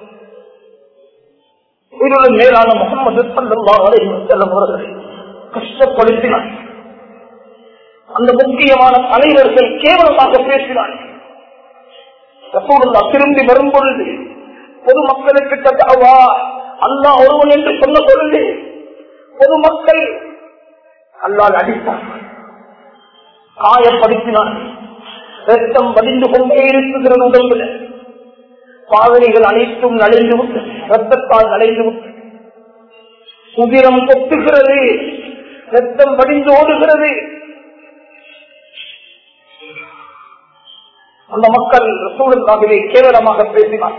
Speaker 1: உயிரிலும் மேலான முகமது சல்லா செல்லும் அவர்களை கஷ்டப்படுத்தினார் அந்த முக்கியமான தலைவர்கள் கேவலமாக பேசினார்கள் ரசூலுல்லா திரும்பி வரும் பொழுது பொதுமக்களுக்கு தவா அல்லா ஒருவன் என்று சொன்ன பொழுது பொதுமக்கள் அல்லால் அடித்தார்கள் காயப்படுத்தினார் ரத்தம் வடிந்து கொண்டே இருக்குகிறது உடம்புல பாதனைகள் அனைத்தும் நலைந்து விட்டு ரத்தத்தால் நலைந்து விட்டு உதிரம் கொத்துகிறது ரத்தம் வடிந்து ஓடுகிறது அந்த மக்கள் சூழலாகவே கேவலமாக பேசினார்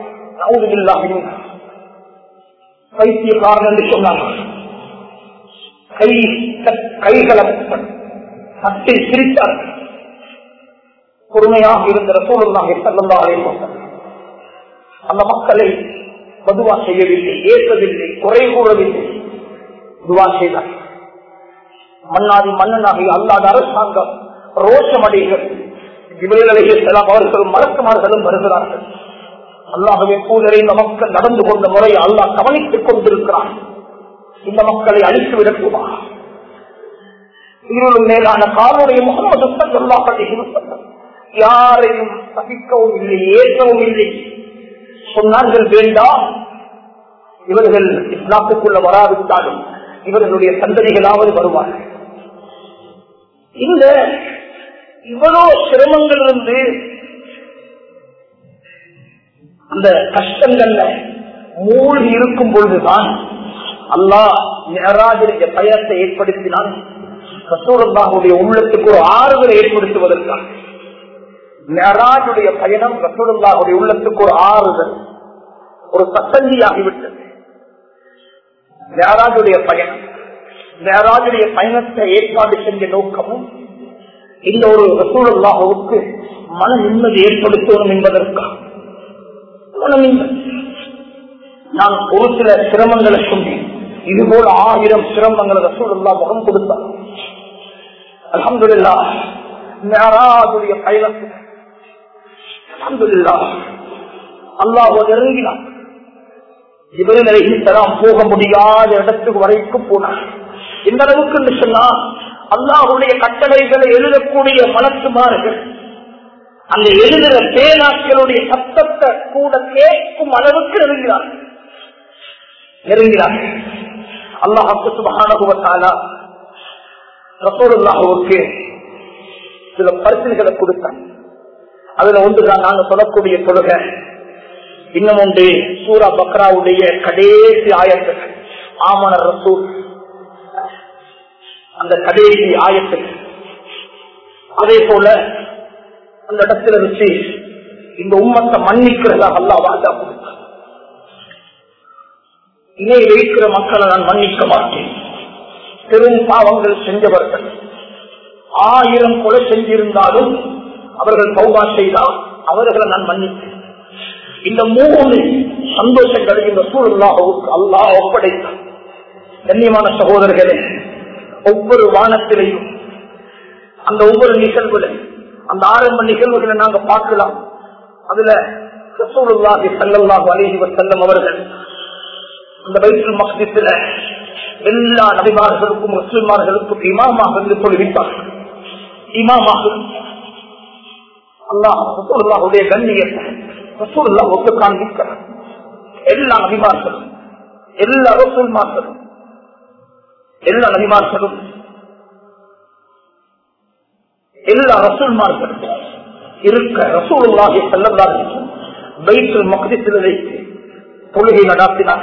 Speaker 1: பைத்தியக்காரன் என்று சொன்னார்கள் கை கைகளை தட்டி சிரித்தார்கள் பொறுமையாக இருந்த ரசூலுல்லாஹி ஸல்லல்லாஹு அலைஹி வஸல்லம் அந்த மக்களை பதுவா செய்யவில்லை ஏற்பதில்லை குறை கூறவில்லை துவா செய்தார் மன்னாதி மன்னனாகி அல்லாத அரசாங்கம் ரோஷமடைகள் இவர்களையெல்லாம் அவர்கள் மலக்குமார்களும் வருகிறார்கள் அல்லாகவே கூதரை இந்த மக்கள் நடந்து கொண்ட முறையை அல்லாஹ் கவனித்துக் கொண்டிருக்கிறான் இந்த மக்களை அழித்து விடட்டுமா இருளும் மேலான காலுடைய முகமது சொல்லாப்பட்டு யாரையும் சகிக்கவும் இல்லை ஏற்கவும் இல்லை சொன்னார்கள் வேண்டாம் இவர்கள் இஸ்லாத்துக்குள்ள வராவிட்டாலும் இவர்களுடைய சந்ததிகளாவது வருவார்கள் இந்த இவ்வளவு சிரமங்கள் இருந்து அந்த கஷ்டங்கள்ல மூழ்கி இருக்கும் பொழுதுதான் அல்லாஹ் மெஹராஜனுடைய பயத்தை ஏற்படுத்தினான் ரசூலுல்லாஹுடைய உள்ளத்துக்கு ஒரு ஆறுதலை ஏற்படுத்துவதற்காக மெஹராஜுடைய பயணம் ரசூலுல்லாஹுடைய உள்ளத்துக்கு ஒரு ஆறுதல் ஒரு சத்தந்தியாகிவிட்டது மெஹராஜுடைய பயணம் மெஹராஜுடைய பயணத்தை ஏற்பாடு செஞ்ச நோக்கமும் இந்த ஒரு ரசூலுல்லாஹுக்கு மன நிம்மதி ஏற்படுத்தணும் என்பதற்காக மன நிம்மதி நான் ஒரு சில சிரமங்களை சொன்னேன் இதுபோல் ஆயிரம் சிரமங்களை ரசூலுல்லா முகம் கொடுத்தார் அலமதுல்லா மேராஜுடைய பயணத்தில் அலமதுல்லா அல்லாஹ் நெருங்கினார் இவர்களை தராம் போக முடியாத இடத்துக்கு வரைக்கும் போனார் இந்த அளவுக்கு என்று சொன்னா அல்லாஹுடைய கட்டளைகளை எழுதக்கூடிய மலக்குமார்கள் அந்த எழுதுகிற பேனாக்களுடைய சத்தத்தை கூட கேட்கும் அளவுக்கு நெருங்கினார் நெருங்கினார் அல்லாஹு சுபகானுபவத்தாலா ரசோலுல்லாஹுவுக்கு சில பரிசல்களை கொடுத்தார் அதுல ஒன்றுதான் நாங்க சொல்லக்கூடிய தொழுகை இன்னும் உண்டு சூரா பக்ராவுடைய கடைசி ஆயத்து ஆமணர் ரசூல் அந்த கடைசி ஆயத்து அதே போல அந்த இடத்துல வச்சு இந்த உம்மத்தை மன்னிக்கிறதா அல்லா வாதா கொடுத்தார் இணை வைக்கிற மக்களை நான் மன்னிக்க மாட்டேன் பெரும் பாவங்கள் செஞ்சவர்கள் ஆயிரம் கொலை செஞ்சிருந்தாலும் அவர்கள் சௌபா செய்தால் அவர்களை நான் மன்னித்தேன் இந்த மூணு சந்தோஷங்களை இந்த சூழலாவுக்கு அல்லாஹ் ஒப்படைத்தார் கண்ணியமான சகோதரர்களே ஒவ்வொரு வானத்திலையும் அந்த ஒவ்வொரு நிகழ்வுகளை அந்த ஆரம்ப நிகழ்வுகளை நாங்க பார்க்கலாம் அதுல ரசூலுல்லாஹி ஸல்லல்லாஹு அலைஹி வஸல்லம் அவர்கள் அந்த பைத்துல் மக்திஸ்ல எல்லா நபிமார்களுக்கும் முஸ்லிமார்களுக்கும் இமாமாக இருந்து தொழுவிப்பார்கள் இமாமாக அல்லாஹ் ரசூலுல்லாஹுடைய கண்ணியத்தை ரசூலுல்லாஹ் ஒத்து காண்பிக்கிறார் எல்லா நபிமார்களும் எல்லா ரசூல்மார்களும் எல்லா நபிமார்களும் எல்லா ரசூல்மார்களும் இருக்க ரசூலுல்லாஹி ஸல்லல்லாஹு அலைஹி பைத்துல் மக்திஸில் வைத்து தொழுகை நடாத்தினார்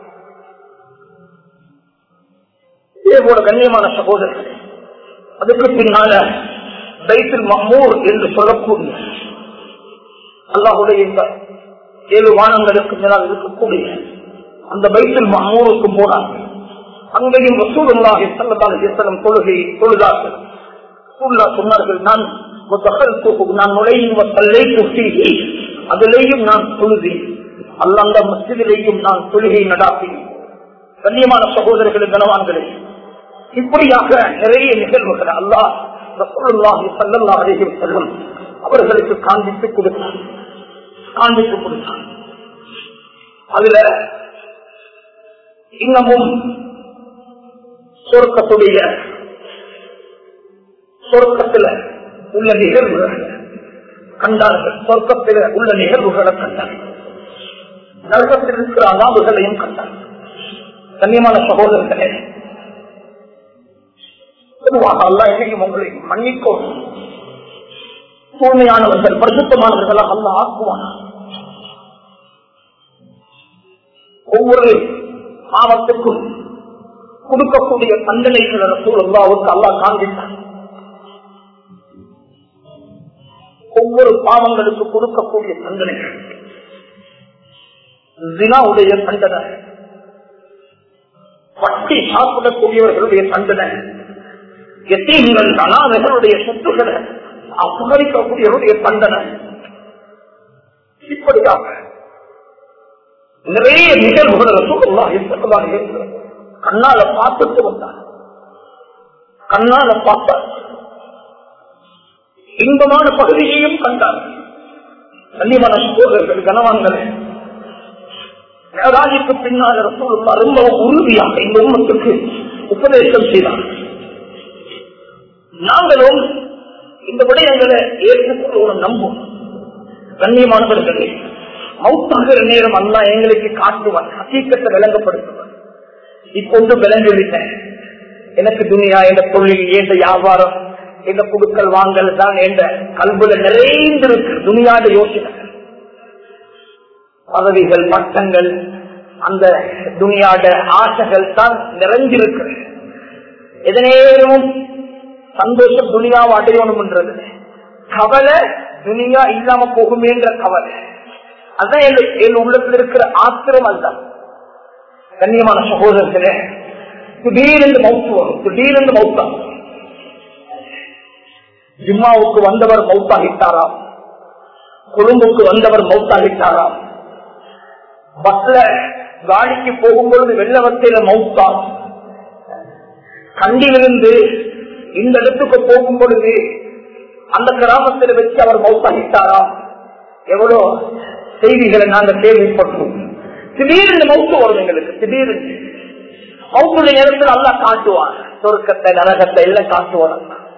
Speaker 1: இதே போல கண்ணியமான சகோதரர்கள் அதுக்கு பின்னால பைத்துல் மஹ்மூர் என்று சொல்லக்கூடிய அல்லாஹுடைய இந்த ஏழு வானங்களுக்கு மேலால் இருக்கக்கூடிய அந்த பைத்துல் மஹ்மூருக்கு போனார்கள் அங்கேயும் ரசூலுல்லாஹி ஸல்லல்லாஹு அலைஹி வஸல்லம் தொழுகை தொழுதார்கள் ரசூலுல்லாஹ் சொன்னார்கள் நான் நான் நுழையும் தல்லை குஃபீஹி அதிலேயும் நான் தொழுதேன் அல்ல அந்த மஸ்ஜிதிலேயும் நான் தொழுகை நடாத்தினேன் கண்ணியமான சகோதரர்கள் கனவான்களே இப்படியாக நிறைய நிகழ்வுகள் அல்லாஹ் ரசூலுல்லாஹி ஸல்லல்லாஹு அலைஹி வஸல்லம் அவர்களுக்கு காண்பித்து கொடுத்தார் காண்பித்து கொடுத்தார் அதுல இன்னமும் சொர்க்கத்துடைய சொர்க்கத்துல உள்ள நிகழ்வுகள் கண்டார்கள் சொர்க்கத்தில் உள்ள நிகழ்வுகளை கண்டார்கள் நரகத்தில் இருக்கிற அலாவுகளையும் கண்டார்கள் கண்ணியமான சகோதரர்களே பொதுவாக அல்லா எதையும் உங்களை மன்னிக்கும் தூய்மையானவர்கள் பரிசுத்தமானவர்களாக அல்ல ஆக்குவான் ஒவ்வொரு பாவத்துக்கும் கொடுக்கக்கூடிய தண்டனைகள் அல்லாவுக்கு அல்லா காண்பித்தார் ஒவ்வொரு பாவங்களுக்கு கொடுக்கக்கூடிய தண்டனைகள் தினாவுடைய தண்டனை பட்டி சாப்பிடக்கூடியவர்களுடைய தண்டனை எத்தீங்கள் அனாதைகளுடைய சொத்துக்களை அபகரிக்கக்கூடியவருடைய தண்டனை இப்படியாக நிறைய நிகழ்வுகளை சொல்லலாம் கண்ணால பார்த்துட்டு வந்தார் கண்ணால பார்த்தார் இன்பமான பகுதியையும் கண்டார் கண்ணியமான சகோதரர்கள் கனவான்களே மேராஜிக்கு பின்னால் ரசூலுல்லா ரொம்ப உறுதியாக இந்த உண்மத்துக்கு உபதேசம் செய்தார் நாங்களும் இந்த விடயங்களை ஏற்றுக்கொள்வோம் நம்பும் கண்ணியமானவர்களே மௌத்தாகிற நேரம் அல்லா எங்களுக்கு காட்டுவார் ஹசீக்கத்தை விளங்கப்படுத்துவார் இப்பொன்று விளங்கிவிட்டேன் எனக்கு துணியா என்ற தொழில் என்ற வியாபாரம் இந்த குடுக்கல் வாங்கல் தான் என்ற கல்புல நிறைந்திருக்கு துணியாத யோசனை பதவிகள் பட்டங்கள் அந்த துணியாட ஆசைகள் தான் நிறைஞ்சிருக்கு எதனேரும் சந்தோஷம் துணியாவை அடையணும்ன்றது கவலை துணியா இல்லாம போகுமேன்ற கவலை அதான் என் உள்ளத்தில் இருக்கிற ஆத்திரம் அதுதான் கண்ணியமான சகோதரர்களே திடீரென்று மௌத்து வரும் திடீரென்று மௌத்தாகும் ஜிம்மாவுக்கு வந்தவர் மௌத்தாகிட்டாராம் கொழும்புக்கு வந்தவர் மௌத்தாகிட்டாராம் பஸ்ல காடிக்கு போகும்பொழுது வெள்ளவத்தையில மௌத்தான் கண்டிலிருந்து இந்த இடத்துக்கு போகும் பொழுது அந்த கிராமத்தில் வச்சு அவர் மௌத்தாகிட்டாராம் எவ்வளோ செய்திகளை நாங்கள் கேள்விப்பட்டோம் திடீர்னு மௌத்து வரும் எங்களுக்கு திடீர்னு மௌத்துடைய நேரத்தில் நல்லா காட்டுவார் சொர்க்கத்தை நரகத்தை எல்லாம் காட்டுவார்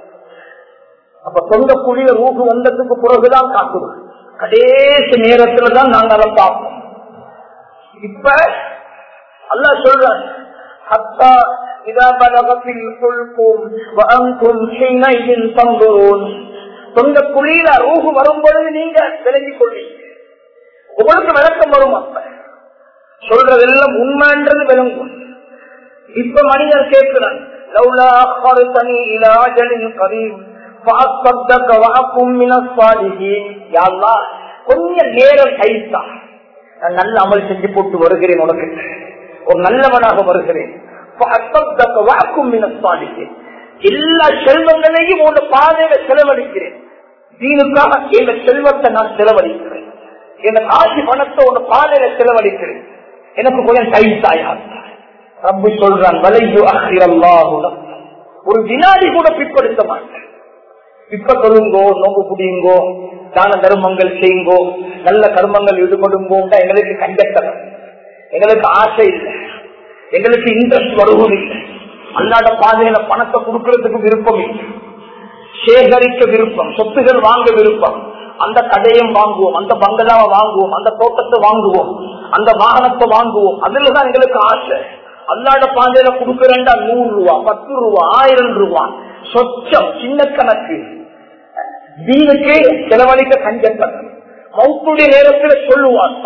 Speaker 1: அப்ப சொந்த குழிய ரூபு வந்ததுக்கு பிறகுதான் காட்டுவோம் கடைசி நேரத்துல தான் நாங்க அதை பார்ப்போம் இப்ப அல்லா சொல்ற ஹத்தா இதா பலகத்தில் சொல்போம் வஅன்தும் ஹீனைதின் தங்குரோன் சொந்த குழியில ரூஹு வரும் பொழுது நீங்க விளங்கிக் கொள்வீங்க உங்களுக்கு விளக்கம் வரும் அப்ப சொல்றதெல்லாம் உண்மைன்றது விளங்கும் இப்ப மனிதர் கேட்கிறான் லவ்லா அخرتني الى اجل قريب فاصدق واكن من الصالحين يا الله கொஞ்ச நேரம் கைத்தா நான் நல்ல அமல் செஞ்சு போட்டு வருகிறேன் உனக்கு ஒரு நல்லவனாக வருகிறேன் فاصدق واكن من الصالحين எல்லா செல்வங்களையும் உன் பாதையில செலவழிக்கிறேன் தீனுக்காக எங்க செல்வத்தை நான் செலவழிக்கிறேன் என் காசி பணத்தை உன் பாதையில செலவழிக்கிறேன் எனக்கு கொஞ்சம் கைத்தாயா ரப்பு சொல்றான் வலையு அகிரல்லாஹுடம் ஒரு வினாடி கூட பிற்படுத்த மாட்டேன் இப்ப சொல்லுங்கோ நோம்பு புடியுங்கோ தான தர்மங்கள் செய்யுங்கோ நல்ல கர்மங்கள் ஈடுபடுங்கோ எங்களுக்கு கண்டத்தனம் எங்களுக்கு ஆசை இல்லை எங்களுக்கு இன்ட்ரெஸ்ட் வருவது இல்லை அல்லாத பாதையில பணத்தை கொடுக்கறதுக்கு விருப்பம் இல்லை சேகரிக்க விருப்பம் சொத்துகள் வாங்க விருப்பம் அந்த கடையும் வாங்குவோம் அந்த பங்களாவை வாங்குவோம் அந்த தோட்டத்தை வாங்குவோம் அந்த வாகனத்தை வாங்குவோம் அதுலதான் எங்களுக்கு ஆசை அல்லாட பாதையில கொடுக்கறேன்டா நூறு ரூபா பத்து ரூபா ஆயிரம் ரூபா சொச்சம் சின்ன கணக்கு தீனுக்கு செலவழிக்க கஞ்சத்தன் மௌத்துடைய நேரத்தில் சொல்லுவான்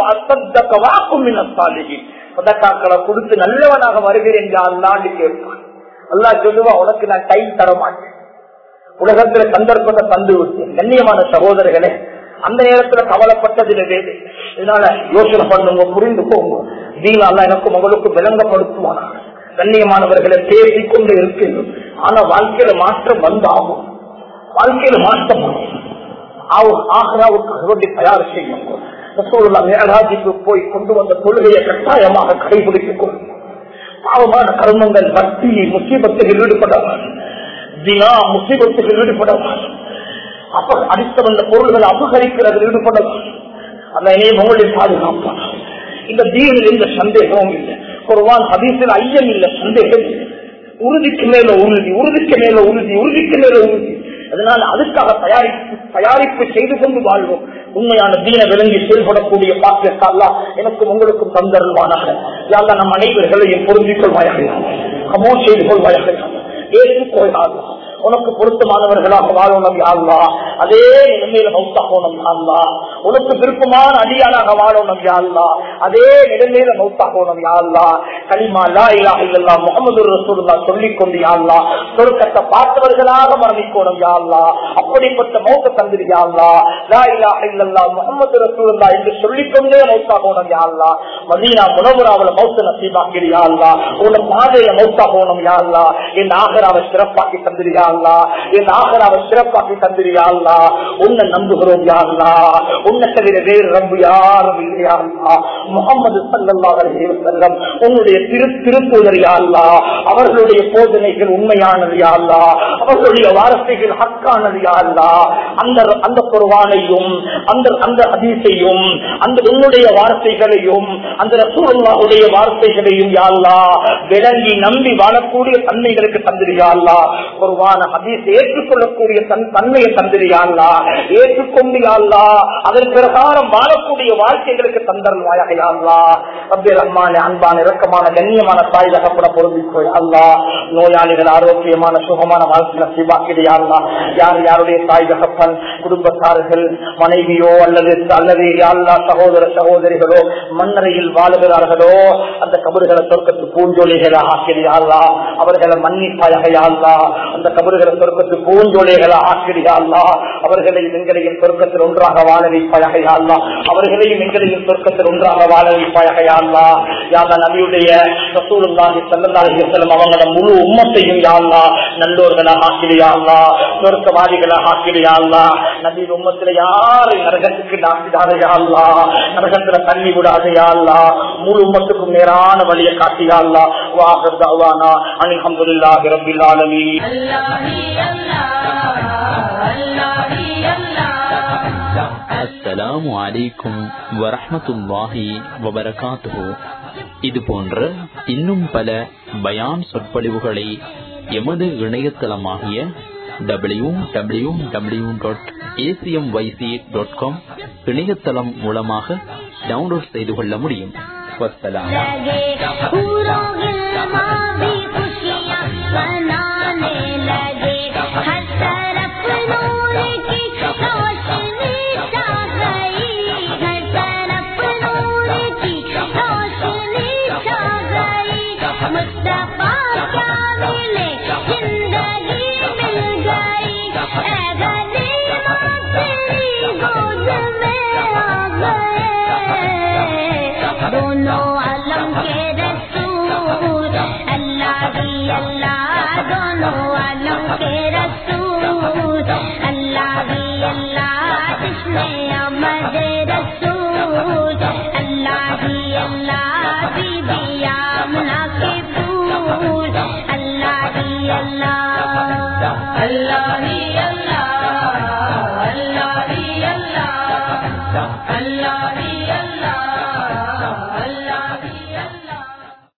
Speaker 1: பதக்காக்களை கொடுத்து நல்லவனாக வருகிறேன் அல்லாண்டு கேட்பான் அல்லா சொல்லுவா உனக்கு நான் டைம் தர மாட்டேன் உலகத்துல சந்தர்ப்பத்தை தந்து விட்டேன் கண்ணியமான சகோதரர்களே அந்த நேரத்துல கவலைப்பட்டதில் வேறு இதனால யோசனை பண்ணுங்க புரிந்து போங்க தீனால எனக்கும் உங்களுக்கும் விளங்கப்படுத்துவானா கண்ணியமானவர்களை பேசிக் கொண்டு இருக்கின்றோம் ஆனா வாழ்க்கையில மாற்றம் வந்தாகும் வாழ்க்கையில மாற்றம் ஆகிறாவுக்கு தயார் செய்யும் மேலாஜிக்கு போய் கொண்டு வந்த தொழுகையை கட்டாயமாக கடைபிடித்துக் கொள்ளும் பாவமான கர்மங்கள் வட்டி முசீபத்துகள் ஈடுபடவான் தினா முசீபத்துகள் ஈடுபடவான் அப்ப அடித்த வந்த பொருள்களை அபகரிக்கிறதில் ஈடுபடவான் அந்த இணையம் உங்களுடைய பாதுகாப்பான் இந்த தீனில் எந்த சந்தேகமும் இல்லை குருவான் ஹதீஸில் ஐயம் இல்லை சந்தேகம் இல்லை உறுதிக்கு மேல உறுதி உறுதிக்கு மேல உறுதி உறுதிக்கு மேல உறுதி அதனால அதுக்காக தயாரிப்பு தயாரிப்பு செய்து கொண்டு வாழ்வோம் உண்மையான தீன விளங்கி செயல்படக்கூடிய பாக்கியத்தாலா எனக்கும் உங்களுக்கும் தந்தருவானாக யாரா நம் அனைவர்களையும் பொருந்திக் கொள்வாயாக கமோ செய்து கொள்வாயாக ஏற்றுக்கொள்ளாதா உனக்கு பொருத்தமானவர்களாக வாழணும் யாழ்லா அதே நிலைமையில மௌத்தாகணும் யாழ்லா உனக்கு விருப்பமான அடியாளாக வாழணும் யாழ்லா அதே நிலைமையில மௌத்தாகணும் யாழ்லா கலிமா லா இலா இல்லல்லா முகமது ரசூல்லா சொல்லிக் கொண்டு யாழ்லா சொருக்கத்தை பார்த்தவர்களாக மரணிக்கணும் யாழ்லா அப்படிப்பட்ட மௌத்த தந்திரி யாழ்லா லா இலா இல்லல்லா முகமது ரசூல்லா என்று சொல்லிக்கொண்டே மௌத்தாகணும் யாழ்லா மதீனா முனவராவில் மௌத்த நசீபாக்கிடு யாழ்லா உன பாதையில மௌத்தாகணும் யாழ்லா என் ஆகராவை சிறப்பாக்கி தந்திரியா அல்லா என் ஆகராவை சிறப்பாக்கி தந்திரியா அல்லா உன்னை நம்புகிறோம் யாருலா உன்னை தவிர வேறு ரம்பு யாரும் இல்லையா அல்லா முகமது சல்லல்லா செல்லம் உன்னுடைய திரு திருப்புதர் யாருலா அவர்களுடைய போதனைகள் உண்மையானது யாருலா அவர்களுடைய வார்த்தைகள் ஹக்கானது யாருலா அந்த அந்த குர்வானையும் அந்த அந்த அதிசையும் அந்த உன்னுடைய வார்த்தைகளையும் அந்த ரசூல்லாவுடைய வார்த்தைகளையும் யாருலா விளங்கி நம்பி வாழக்கூடிய தன்மைகளுக்கு தந்திரியாள்லா குர்வான ஹதீஸ் ஏற்றுக்கொள்ளக்கூடிய தன்மையை தந்திரியாள்லா ஏற்றுக்கொண்டு யாழ்லா அதன் பிரகாரம் வாழக்கூடிய வாழ்க்கைகளுக்கு தந்தருவாயாள்லா ரப்பே ரஹ்மான அன்பான இறக்கமான கண்ணியமான தாய் தகப்பட பொருந்திக்கொள் அல்லா நோயாளிகள் ஆரோக்கியமான சுகமான வாழ்க்கை நசீபாக்கிடையாள்லா யார் யாருடைய தாய் தகப்பன் குடும்பத்தார்கள் மனைவியோ அல்லது அல்லது யாழ்லா சகோதர சகோதரிகளோ மன்னரையில் மண்ணில் வாழுகிறார்களோ அந்த கபறுகளை சொர்க்கத்து பூஞ்சொலிகளை ஆக்கிரியாள்லா அவர்களை மன்னிப்பாயகையாள்லா அந்த கபறுகளை சொர்க்கத்து பூஞ்சொலிகளை ஆக்கிரியாள்லா அவர்களையும் எங்களையும் சொர்க்கத்தில் ஒன்றாக வாழ வைப்பாயகையாள்லா அவர்களையும் எங்களையும் சொர்க்கத்தில் ஒன்றாக வாழ வைப்பாயகையாள்லா யாழ்லா நபியுடைய ரசூலுல்லாஹி ஸல்லல்லாஹு அலைஹி வஸல்லம் அவங்களோட முழு உம்மத்தையும் யாழ்லா நல்லோர்களாக ஆக்கிரியாள்லா சொர்க்கவாதிகளாக ஆக்கிரியாள்லா நபி உம்மத்துல யாரை நரகத்துக்கு நாட்டிடாதையாள்லா நரகத்துல தண்ணி விடாதையாள்லா முழு உம்மத்துக்கும் நேரான வழியை காட்டியாள்லா வாஹர் தவானா அல்ஹம்துலில்லாஹி ரப்பில் ஆலமீன்
Speaker 2: அஸ்ஸலாமு அலைக்கும் வரஹ்மத்துல்லாஹி வபரகாத்துஹு இது போன்ற இன்னும் பல பயான் சொற்பொழிவுகளை எமது இணையதளமாகிய W W W dot ACM YC dot com இணையதளம் மூலமாக டவுன்லோட் செய்து கொள்ள முடியும் வஸ்ஸலாம்
Speaker 3: लगे पूरों गिलमा भी खुशियाँ मनाने लगे हर तरफ नूर की रोशनी छा गई हर तरफ नूर की रोशनी छा गई मुस्तफा क्या मिले जिंदगी मिल गई ऐ गनीमा तेरी गोद में आ गए दोनों आलम के रसूल अल्लाह ही अल्लाह दोनों आलम के रसूल अल्लाह ही अल्लाह जिसने अमद रसूल अल्लाह ही अल्लाह